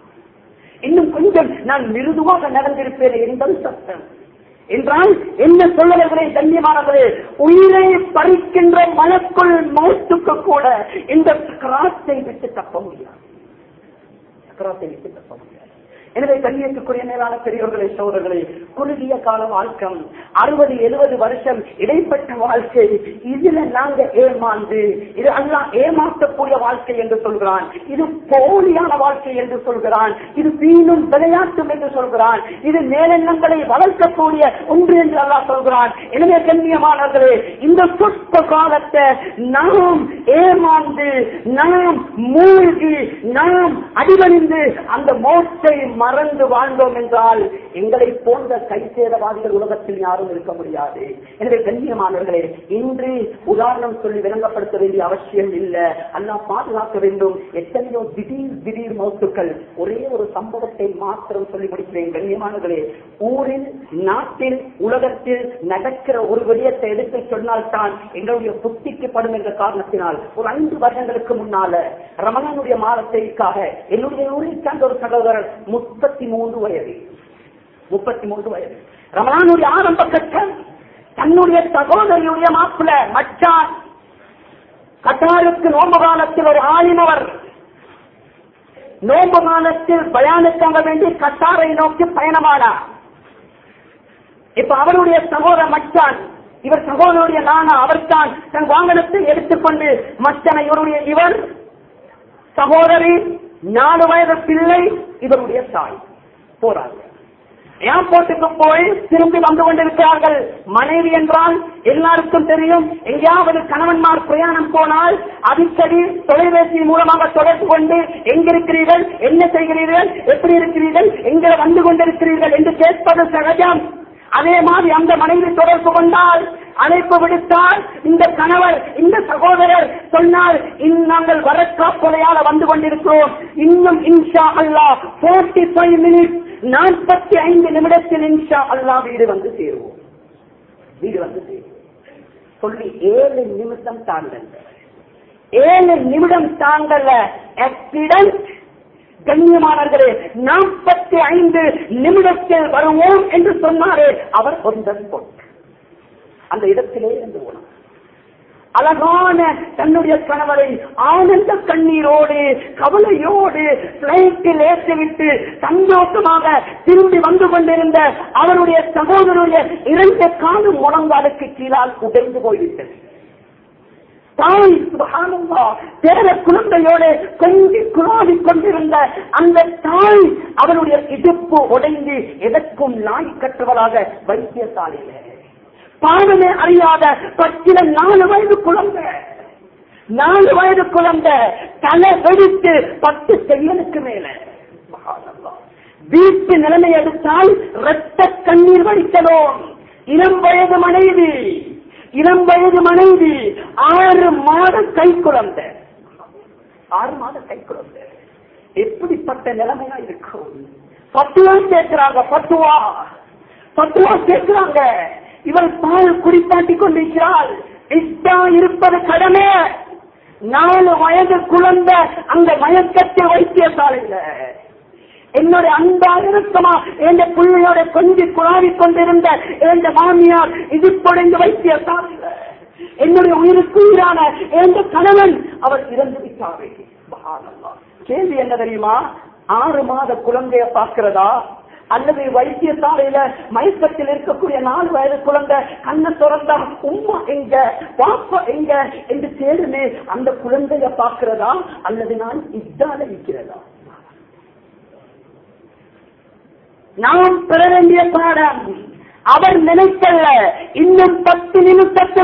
இன்னும் கொஞ்சம் நான் மிருதுவாக நடந்திருப்பேன் என்பது சத்தம் என்றால் என்ன சொல்லுவர்களே கண்ணியமானவர்களே உயிரை பறிக்கின்ற மனக்குள் மௌத்துக்கு கூட இந்த சக்கராத்தை விட்டு தப்ப முடியாது சக்கராத்தை விட்டு தப்ப முடியாது எனவே கண்ணியத்துக்குரிய மேலான பெரியவர்களே சோதர்களே குறுகிய கால வாழ்க்கம் அறுபது எழுபது வருஷம் இடைப்பட்ட வாழ்க்கை இதுல நாங்க ஏமாந்து இது அல்லா ஏமாற்றக்கூடிய வாழ்க்கை என்று சொல்கிறான் இது போலியான வாழ்க்கை என்று சொல்கிறான் இது வீணும் விளையாட்டும் என்று சொல்கிறான் இது மேலெண்ணங்களை வளர்க்கக்கூடிய ஒன்று என்று அல்லா சொல்கிறான் எனவே கண்ணியமானவர்களே இந்த சொற்ப காலத்தை நாம் ஏமாந்து நாம் மூழ்கி நாம் அடிவணிந்து அந்த மோட்டை மறந்து வாழ்ந்தோம் என்றால் எங்களை போன்ற கைசேதவாதிகள் உலகத்தில் யாரும் இருக்க முடியாது எனவே கண்ணியமானவர்களே இன்று உதாரணம் சொல்லி விளங்கப்படுத்த வேண்டிய அவசியம் இல்லை அல்லா பாதுகாக்க வேண்டும் எத்தனையோ திடீர் திடீர் மௌத்துக்கள் ஒரே ஒரு சம்பவத்தை மாத்திரம் சொல்லி முடிக்கிறேன் கண்ணியமானவர்களே ஊரில் நாட்டில் உலகத்தில் நடக்கிற ஒரு விடயத்தை எடுத்து சொன்னால்தான் எங்களுடைய புத்திக்கு படும் என்ற காரணத்தினால் ஒரு ஐந்து வருடங்களுக்கு முன்னால ரமணனுடைய மாதத்திற்காக என்னுடைய ஊரில் சார்ந்த ஒரு சகோதரர் முப்பத்தி மூன்று வயது முப்பத்தி மூன்று வயது ரமணானுடைய ஆரம்ப கட்டம் தன்னுடைய சகோதரியுடைய மாப்பிள மச்சான் கட்டாருக்கு நோம்பு காலத்தில் ஒரு ஆளினவர் நோம்பு காலத்தில் பயானுக்காக வேண்டி கட்டாரை நோக்கி பயணமானார் இப்ப அவருடைய சகோதர மச்சான் இவர் சகோதரருடைய நானா அவர்தான் தன் வாகனத்தை எடுத்துக்கொண்டு மச்சனை இவருடைய இவர் சகோதரி நாலு வயது பிள்ளை இவருடைய தாய் போறாங்க ஏர்போர்ட்டுக்கு போய் திரும்பி வந்து கொண்டிருக்கிறார்கள் மனைவி என்றால் எல்லாருக்கும் தெரியும் எங்கேயாவது கணவன்மார் பிரயாணம் போனால் அடிக்கடி தொலைபேசி மூலமாக தொடர்பு கொண்டு எங்கிருக்கிறீர்கள் என்ன செய்கிறீர்கள் எப்படி இருக்கிறீர்கள் எங்க வந்து கொண்டிருக்கிறீர்கள் என்று கேட்பது சகஜம் அதே மாதிரி அந்த மனைவி தொடர்பு கொண்டால் அழைப்பு விடுத்தால் இந்த கணவர் இந்த சகோதரர் சொன்னால் இன் நாங்கள் வரக்காப்புறையால வந்து கொண்டிருக்கிறோம் இன்னும் இன்ஷா அல்லா போர்ட்டி ஃபைவ் மினிட்ஸ் நாற்பத்தி ஐந்து நிமிடத்தில் இன்ஷா அல்லா வீடு வந்து சேருவோம் வீடு வந்து சேருவோம் சொல்லி ஏழு நிமிஷம் தாண்டல்ல ஏழு நிமிடம் தாண்டல்ல ஆக்சிடென்ட் கண்ணியமானவர்களே நாற்பத்தி ஐந்து நிமிடத்தில் வருவோம் என்று சொன்னாரே அவர் ஒன்றன் போட்டு அந்த இடத்திலே இருந்து போனார் அழகான தன்னுடைய கணவரை ஆனந்த கண்ணீரோடு கவலையோடு பிளைட்டில் ஏற்றிவிட்டு சந்தோஷமாக திரும்பி வந்து கொண்டிருந்த அவருடைய சகோதரருடைய இரண்டு காலும் முழங்காலுக்கு கீழால் உடைந்து போய்விட்டது தாய் சுபஹானல்லா தேர குழந்தையோடு கொஞ்சி குழாவி கொண்டிருந்த அந்த தாய் அவனுடைய இடுப்பு உடைந்து எதற்கும் நாய் கட்டுவதாக வைத்தியசாலையில பாவமே அறியாத பச்சில நாலு வயது குழந்தை நாலு வயது குழந்தை தலை வெடித்து பத்து செல்லனுக்கு மேல சுப்ஹானல்லாஹ். வீட்டு நிலைமை எடுத்தால் இரத்த கண்ணீர் வடிக்கணும் இளம் வயது மனைவி இளம் வயது மனைவி ஆறு மாத கை குழந்தை ஆறு மாத கை குழந்தை எப்படிப்பட்ட நிலைமையா இருக்கும் பத்துவா கேட்கிறாங்க பத்துவா பத்துவா கேட்கிறாங்க இவள் பால் குடிப்பாட்டி கொண்டிருக்கிறாள் இஷ்டா இருப்பது கடமை நாலு வயது குழந்தை அந்த மயக்கத்தில் வைத்தியசாலையில என்னுடைய அன்பா இருக்குமா எந்த பிள்ளையோட கொஞ்சி குழாவி கொண்டிருந்த எந்த மாமியார் இது பொடைந்து வைத்தியசாலையில என்னுடைய உயிருக்கு உயிரான எந்த கணவன் அவர் இறந்து விட்டாரே சுப்ஹானல்லாஹ். கேள்வி என்ன தெரியுமா ஆறு மாத குழந்தைய பார்க்கிறதா அல்லது வைத்தியசாலையில மயக்கத்தில் இருக்கக்கூடிய நாலு வயது குழந்தை கண்ணை திறந்தா உம்மா எங்க பாப்பா எங்க என்று தேடுமே அந்த குழந்தைய பார்க்கிறதா அல்லது நான் இதால இருக்கிறதா நாம் பெற வேண்டிய பாடம் அவர் நினைக்கல இன்னும் பத்து நிமிஷத்துல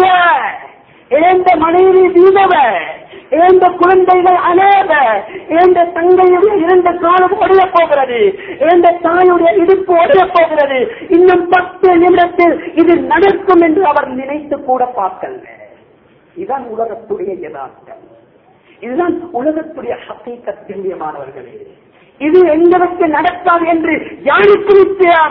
இழந்த மனைவி வீதவ இழந்த குழந்தைகள் அநேக இழந்த தங்கையுடைய இரண்டு காலம் ஒடைய போகிறது இழந்த தாயுடைய இடுப்பு ஒடைய போகிறது இன்னும் பத்து நிமிடத்தில் இது நடக்கும் என்று அவர் நினைத்து கூட பார்க்கல இதுதான் உலகத்துடைய யதார்த்தம் இதுதான் உலகத்துடைய ஹசீக்கத்தியமானவர்களே இது எங்களுக்கு நடக்காது என்று யாருக்கு நிச்சயம்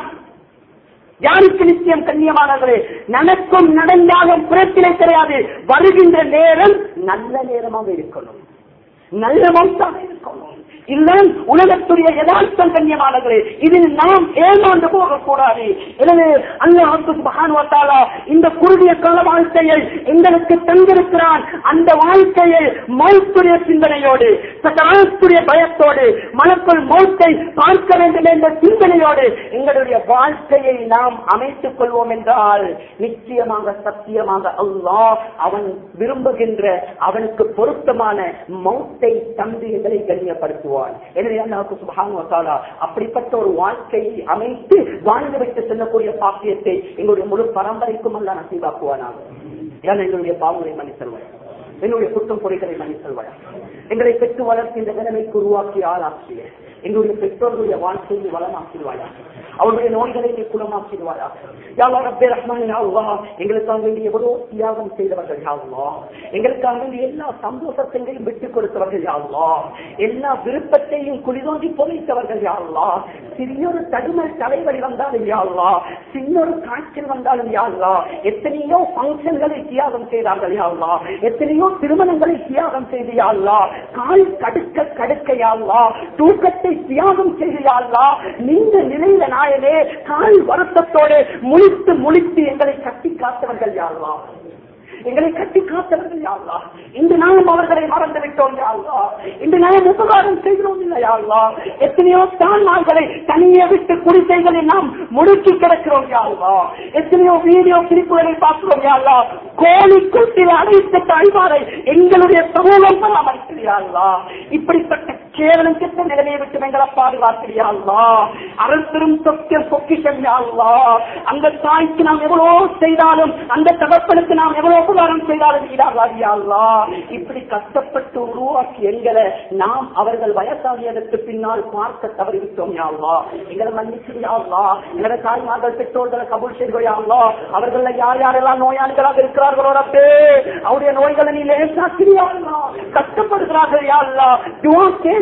யாருக்கு நிச்சயம் கண்ணியமானவர்களே நடக்கும் நடந்தாலும் புறத்திலே கிடையாது வருகின்ற நேரம் நல்ல நேரமாக இருக்கணும் நல்ல மௌத்தாக இருக்கணும் இதுதான் உலகத்துடைய யதார்த்தம் கண்ணியமானவர்களே இதில் நாம் ஏமாந்து போகக்கூடாது எனவே அல்லாஹு சுப்ஹானஹு வ தஆலா இந்த குறுகிய கால வாழ்க்கையை எங்களுக்கு தந்திருக்கிறான் அந்த வாழ்க்கையை மௌத்துடைய சிந்தனையோடு சக்கராத்துடைய பயத்தோடு மனக்குள் மௌத்தை பார்க்க வேண்டும் என்ற சிந்தனையோடு எங்களுடைய வாழ்க்கையை நாம் அமைத்துக் கொள்வோம் என்றால் நிச்சயமாக சத்தியமாக அல்லாஹ் அவன் விரும்புகின்ற அவனுக்கு பொருத்தமான மௌத்தை தந்து எங்களை கண்ணியப்படுத்துவான் எனவே அல்லாஹுக்கு சுபஹானஹு வ தஆலா அப்படிப்பட்ட ஒரு வாழ்க்கையை அமைத்து வாழ்ந்து வைத்து செல்லக்கூடிய பாக்கியத்தை எங்களுடைய முழு பரம்பரைக்கும் அல்ல நசீவாக்குவானாக ஏன் எங்களுடைய பாவங்களை மன்னித்தல்வாய் என்னுடைய குற்றம் குறைகளை மன்னித்தல்வாய் எங்களை பெற்று வளர்த்து இந்த நிலைமைக்கு உருவாக்கி ஆளாக்கிய எங்களுடைய பெற்றோர்களுடைய வாழ்க்கையை வளமாக்கிடுவாயா அவருடைய நோய்களை நீ குணமாக்கிடுவாயா யாவா ரப்பே ரஹ்மான் யா அல்லாஹ் எங்களுக்காக வேண்டிய எவ்வளோ தியாகம் செய்தவர்கள் யா அல்லாஹ் எங்களுக்காக வேண்டிய எல்லா சந்தோஷத்தையும் விட்டுக் கொடுத்தவர்கள் யா அல்லாஹ் எல்லா விருப்பத்தையும் குளிதோண்டி புதைத்தவர்கள் யா அல்லாஹ் சிறியொரு தடுமல் தலைவலி வந்தாலும் யா அல்லாஹ் சின்னொரு காய்ச்சல் வந்தாலும் யா அல்லாஹ் எத்தனையோ பங்கன்களை தியாகம் செய்தார்கள் யா அல்லாஹ் எத்தனையோ திருமணங்களை தியாகம் செய்து யா அல்லாஹ் கால் கடுக்க கடுக்க யா அல்லாஹ் தூக்கத்தை தியாகம் செய்து யா அல்லாஹ் நீண்ட நிலையில நாயனே கால் வருத்தத்தோடு முழித்து முழித்து எங்களை கட்டி காத்தவர்கள் யா அல்லாஹ் எங்களை கட்டி காத்தவர்கள் யாழ்லா இன்று நாம் அவர்களை மறந்து விட்டோம் யாழ்லா இன்று நாம் உபகாரம் செய்கிறோம் இல்லை யாழ்லா எத்தனையோ தாய்மார்களை தனியே விட்டு குடிசைகளில் நாம் முடுக்கி கிடக்கிறோம் யாழ்லா எத்தனையோ வீடியோ கிளிப்புகளை பார்க்கிறோம் யாழ்லா கோழி கூட்டில் அடைத்த தாய்மாரை எங்களுடைய சமூகம் பராமரிக்கிறார்களா இப்படிப்பட்ட கேவலம் கெட்ட நிலைமையை விட்டு எங்களை பாதுகாத்திரியாள்லா அரசரும் சொக்க பொக்கிஷம் யாழ்லா அந்த தாய்க்கு நாம் எவ்வளவு செய்தாலும் அந்த தகப்பனுக்கு நாம் எவ்வளவு உபகாரம் செய்தாலும் ஈடாகாதியாள்லா இப்படி கஷ்டப்பட்டு உருவாக்கி எங்களை நாம் அவர்கள் வயசாகியதற்கு பின்னால் பார்க்க தவறிவிட்டோம் யாழ்லா எங்களை மன்னிச்சிரியாள்லா எங்களை தாய்மார்கள் பெற்றோர்களை கபூல் செய்கிறாள்லா அவர்கள் யார் யாரெல்லாம் நோயாளிகளாக இருக்கிறார்களோ ரப்பே அவருடைய நோய்களை நீ லேசாக்கிறியாள்லா கஷ்டப்படுகிறார்கள் யாழ்லா துவா கேட்டு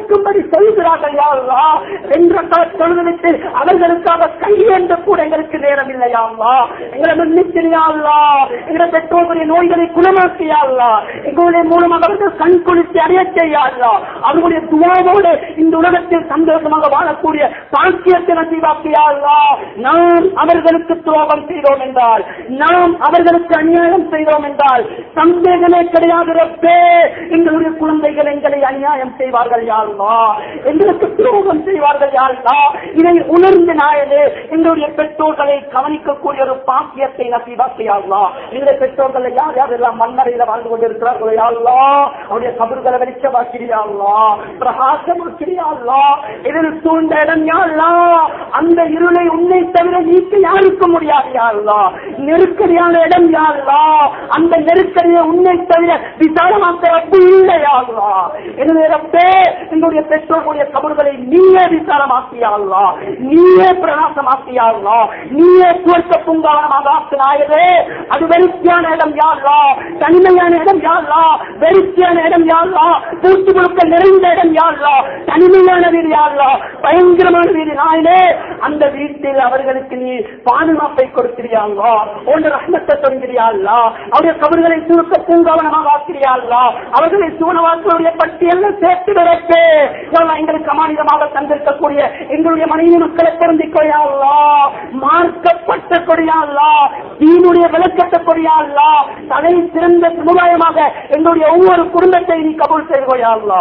தொழுவிக்கும்படி சொல்கிறார்கள் யா அல்லாஹ் என்ற தொழுவிட்டு அவர்களுக்காக கையேந்த கூட எங்களுக்கு நேரம் இல்லையா அல்லா எங்களை மன்னிச்சிரியா அல்லா எங்களை பெற்றோர்களுடைய நோய்களை குணமாக்கியா அல்லா எங்களுடைய மூலமாக அவர்கள் கண் குளித்து அறிய செய்யா அல்லா அவர்களுடைய துவாவோடு இந்த உலகத்தில் சந்தோஷமாக வாழக்கூடிய பாக்கியத்தை நசீவாக்கியா அல்லா நாம் அவர்களுக்கு துரோகம் செய்தோம் என்றால் நாம் அவர்களுக்கு அநியாயம் செய்தோம் என்றால் சந்தேகமே கிடையாது ரப்பே எங்களுடைய குழந்தைகள் எங்களை அநியாயம் செய்வார்கள் யாருலா எங்களுக்கு துரோகம் செய்வார்கள் யாருலா இதை உணர்ந்து நாயனே எங்களுடைய பெற்றோர்களை கவனிக்கக்கூடிய ஒரு பாக்கியத்தை நசீவாக்கியாங்களா எங்களுடைய பெற்றோர்கள் யார் யார் எல்லாம் மண்ணறையில வாழ்ந்து கொண்டிருக்கிறார்களோ யாருலா அவருடைய கபர்களை வெளிச்சமாக்கிறியாங்களா பிரகாசமாக்கிறியாங்களா இதில் சூழ்ந்த இடம் யாருலா அந்த இருளை உன்னை தவிர நீக்க யாருக்க முடியாது யாருலா நெருக்கடியான இடம் யாருலா அந்த நெருக்கடியை உன்னை தவிர விசாலமாக்க ரப்பு இல்லை யாருலா எனவே ரப்பே எங்களுடைய பெற்றோர்களுடைய கபர்களை நீயே விசாலமாக்கியாங்களா நீயே பிரகாசமாக்கியாங்களா நீயே சுவர்க்க பூங்காவனமாக ஆக்கினாயதே அது வெறுத்தியான இடம் யாரா தனிமையான இடம் யாரா வெறுத்தியான இடம் யாரா பூச்சி முழுக்க நிறைந்த இடம் யாரா தனிமையான வீடு யாரா பயங்கரமான வீடு நாயனே அந்த வீட்டில் அவர்களுக்கு நீ பாதுகாப்பை கொடுக்கிறியாங்களா ஒன்று ரத்னத்தை சொல்கிறியாங்களா அவருடைய கபர்களை சுருக்க பூங்காவனமாக ஆக்கிறியாங்களா அவர்களை சுவனவாக்களுடைய பட்டியல் சேர்த்து விடப்பே எங்களுக்கு அமானிதமாக தந்திருக்கக்கூடிய எங்களுடைய மனைவி மக்களை பொருந்திக்கொள்ளாங்களா மார்க்கப்பட்ட கொடியாங்களா தீனுடைய விளக்கத்தை கொடியாங்களா தலை சிறந்த சமுதாயமாக எங்களுடைய ஒவ்வொரு குடும்பத்தை நீ கபூல் செய்து கொள்ளாங்களா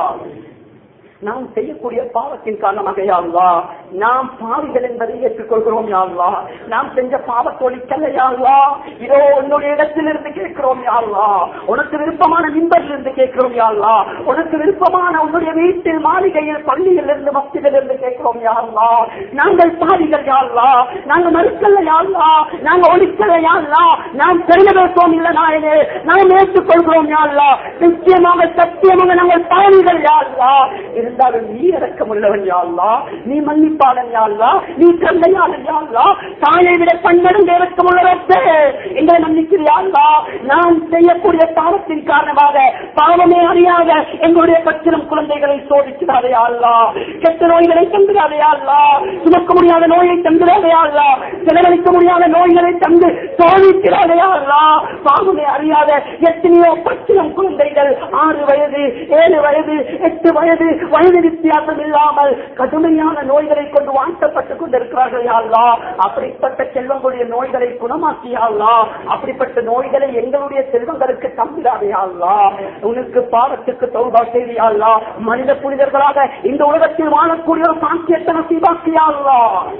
நாம் செய்யக்கூடிய பாவத்தின் காரணமாக யாழ்லா நாம் பாவிகள் என்பதை ஏற்றுக்கொள்கிறோம் யாழ்லா நாம் செஞ்ச பாவத்தொழிக்கல்ல யாழ்லா இதோ உன்னுடைய இடத்திலிருந்து கேட்கிறோம் யாழ்லா உனக்கு விருப்பமான மின்பரில் இருந்து கேட்கிறோம் யாழ்லா உனக்கு விருப்பமான உன்னுடைய வீட்டில் மாளிகையில் பள்ளியில் இருந்து மஸ்தியில் இருந்து கேட்கிறோம் யாழ்லா நாங்கள் பாவிகள் யாழ்லா நாங்க மறுக்கல்ல யாழ்லா நாங்க ஒழிக்கல யாழ்லா நாம் பெருமை பேசுவோம் இல்ல நாயனே நாம் ஏற்றுக்கொள்கிறோம் யாழ்லா நிச்சயமாக சத்தியமாக நாங்கள் பாவிகள் யாழ்லா இருந்தாலும் நீ இறக்கம் உள்ளவன் யாழ்லா நீ மன்னிப்பாளன் யாழ்லா நீ தந்தையாளன் யாழ்லா தாயை விட பன்மடங்கு இறக்கம் உள்ளவர்த்தே எங்களை மன்னிக்கிறியாள்லா நான் செய்யக்கூடிய பாவத்தின் காரணமாக பாவமே அறியாத எங்களுடைய பச்சிரம் குழந்தைகளை சோதிக்கிறாரே அல்லா கெட்ட நோய்களை தந்துடாதே அல்லா சுமக்க முடியாத நோயை தந்துடாதே அல்லா செலவழிக்க முடியாத நோய்களை தந்து சோதிக்கிறாரே அல்லா பாவமே அறியாத எத்தனையோ பச்சிரம் குழந்தைகள் ஆறு வயது ஏழு வயது எட்டு வயது வயது வித்தியாசம் இல்லாமல் கடுமையான நோய்களை கொண்டு வாழ்த்தப்பட்டுக் கொண்டிருக்கிறார்கள் யாழ்லா அப்படிப்பட்ட செல்வங்களுடைய நோய்களை குணமாக்கியாள்லா அப்படிப்பட்ட நோய்களை எங்களுடைய செல்வங்களுக்கு தம்பிடாதையாள்லா உனக்கு பாவத்துக்கு தௌபா செய்தியாள்லா மனித புனிதர்களாக இந்த உலகத்தில் வாழக்கூடிய ஒரு சாங்கியத்தை நசீபாக்கியாள்லா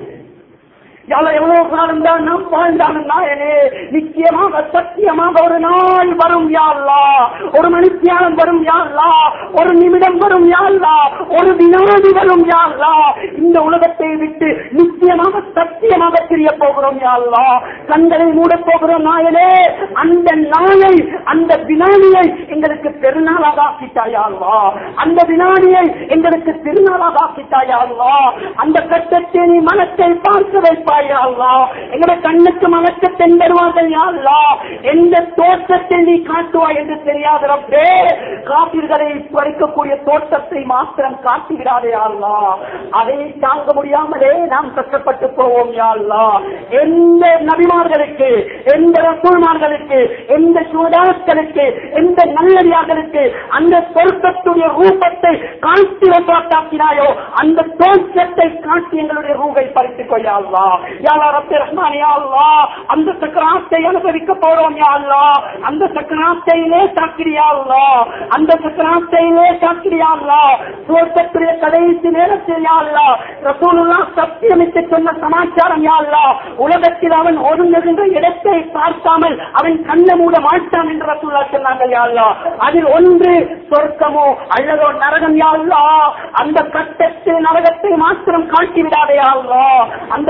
யாழ எவ்வளவு காலம் தான் நாம் வாழ்ந்தாலும் நாயனே நிச்சயமாக சத்தியமாக ஒரு நாள் வரும் யாழ்லா ஒரு மணித்தியாலம் வரும் யாழ்லா ஒரு நிமிடம் வரும் யாழ்லா ஒரு வினாடி வரும் யாழ்லா இந்த உலகத்தை விட்டு நிச்சயமாக சத்தியமாக தெரிய போகிறோம் யாழ்லா கண்களை மூட போகிறோம் நாயனே அந்த நாளை அந்த வினாடியை எங்களுக்கு பெருநாளாக ஆக்கிட்டாயாள்வா அந்த வினாடியை எங்களுக்கு திருநாளாக ஆக்கிட்டாயாள்வா அந்த கட்டத்தை நீ மனத்தை பார்க்க வைப்பாயா எங்களுடைய கண்ணுக்கு மனத்தை தென்படுவார்கள் யாழ்லா எந்த தோற்றத்தை நீ காட்டுவாய் என்று தெரியாத ரப்பே காப்பீர்களை பறிக்கக்கூடிய தோட்டத்தை மாத்திரம் காட்டி விடாதே யாழ்லா அதை தாங்க முடியாமலே நாம் கஷ்டப்பட்டு போவோம் யாழ்லா எந்த நபிமார்களுக்கு எந்த ரசூல்மார்களுக்கு எந்த சுதாக்களுக்கு எந்த நல்லடியார்களுக்கு அந்த சொர்க்கத்துடைய ரூபத்தை காட்சி வசாத்தாக்கினாயோ அந்த தோற்றத்தை காட்டி எங்களுடைய ரூபை பறித்துக் கொள்ளாள்வா யாரா ரப்பி ரஹ்மான் யா அல்லாஹ் அந்த சக்கராத்தை அனுபவிக்க போறோம் யா அல்லாஹ் அந்த சக்கராத்தையிலே சாக்கிரியா அல்லாஹ் அந்த சக்கராத்தையிலே சாக்கிரியா அல்லாஹ் சுவர்க்கத்துடைய கடைசி நேரத்தில் யா அல்லாஹ் ரசூலுல்லாஹ் சத்தியமிட்டு சொன்ன சமாச்சாரம் யா அல்லாஹ் உலகத்தில் அவன் ஒதுங்குகின்ற இடத்தை பார்க்காமல் அவன் கண்ண மூட மாட்டான் என்று ரசூல்லா சொன்னாங்க யா அல்லாஹ் அதில் ஒன்று சொர்க்கமோ அல்லதோ நரகம் யா அல்லாஹ் அந்த கட்டத்தில் நரகத்தை மாத்திரம் காட்டி விடாதே யா அல்லாஹ் அந்த கொடூர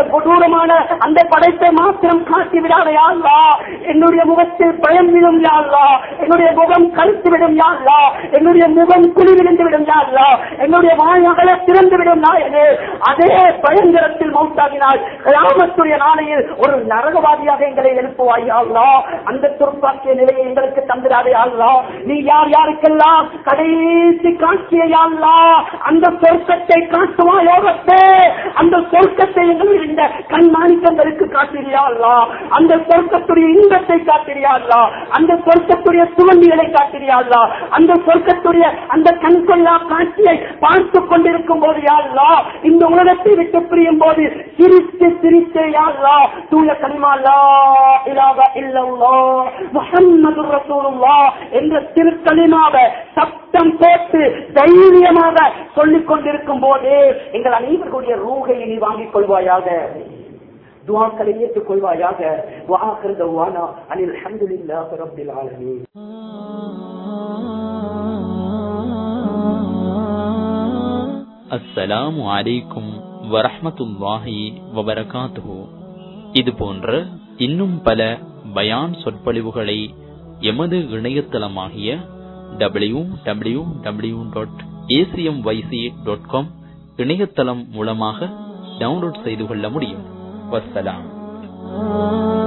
கேவலமான அந்த படைப்பை மாத்திரம் காட்டி விடாத யாழ்லா என்னுடைய முகத்தில் பயம் விடும் யாழ்லா என்னுடைய முகம் கருத்து விடும் யாழ்லா என்னுடைய முகம் குழி விழுந்து விடும் யாழ்லா என்னுடைய வாயகல திறந்து விடும் நாயனே அதே பயங்கரத்தில் மௌத்தாகினால் கிராமத்துடைய நாளையில் ஒரு நரகவாதியாக எங்களை எழுப்புவாய் யாழ்லா அந்த துர்ப்பாக்கிய நிலையை எங்களுக்கு தந்திராதே யாழ்லா நீ யார் யாருக்கெல்லாம் கடைசி காட்சியை யாழ்லா அந்த சொர்க்கத்தை காட்டுவா யோகத்தே அந்த சொர்க்கத்தை எங்களுக்கு இந்த கண்மாணிக்கங்களுக்கு காட்டிறியாள்லா அந்த சொர்க்கத்துடைய இன்பத்தை காட்டிறியாள்லா அந்த சொர்க்கத்துடைய சுவண்டிகளை காட்டிறியாள்லா அந்த சொர்க்கத்துடைய அந்த கண்கொள்ளா காட்சியை பார்த்து கொண்டிருக்கும் போது யாழ்லா இந்த உலகத்தை விட்டு பிரியும் போது சிரித்து சிரித்து யாழ்லா தூய கனிமாலா இலாவ இல்லல்லா முஹம்மது ரசூலுல்லா என்ற திருக்கலிமாவை சப்தம் போட்டு தைரியமாக சொல்லிக் கொண்டிருக்கும் போது எங்கள் அனைவர்களுடைய ரூகையை நீ வாங்கிக் கொள்வாயாக துவாக்களை ஏற்றுக் கொள்வாயாக வாஹர் தவானா அனில் அல்ஹம்துலில்லாஹி ரப்பில் ஆலமீன் அஸ்ஸலாமு அலைக்கும் வரஹ்மத்துல்லாஹி வபரகாத்துஹு இது போன்ற இன்னும் பல பயான் சொற்பொழிவுகளை எமது இணையதளமாகிய W W W dot A C M Y C dot com இணையதளம் மூலமாக டவுன்லோட் செய்து கொள்ள முடியும் வஸ்ஸலாம்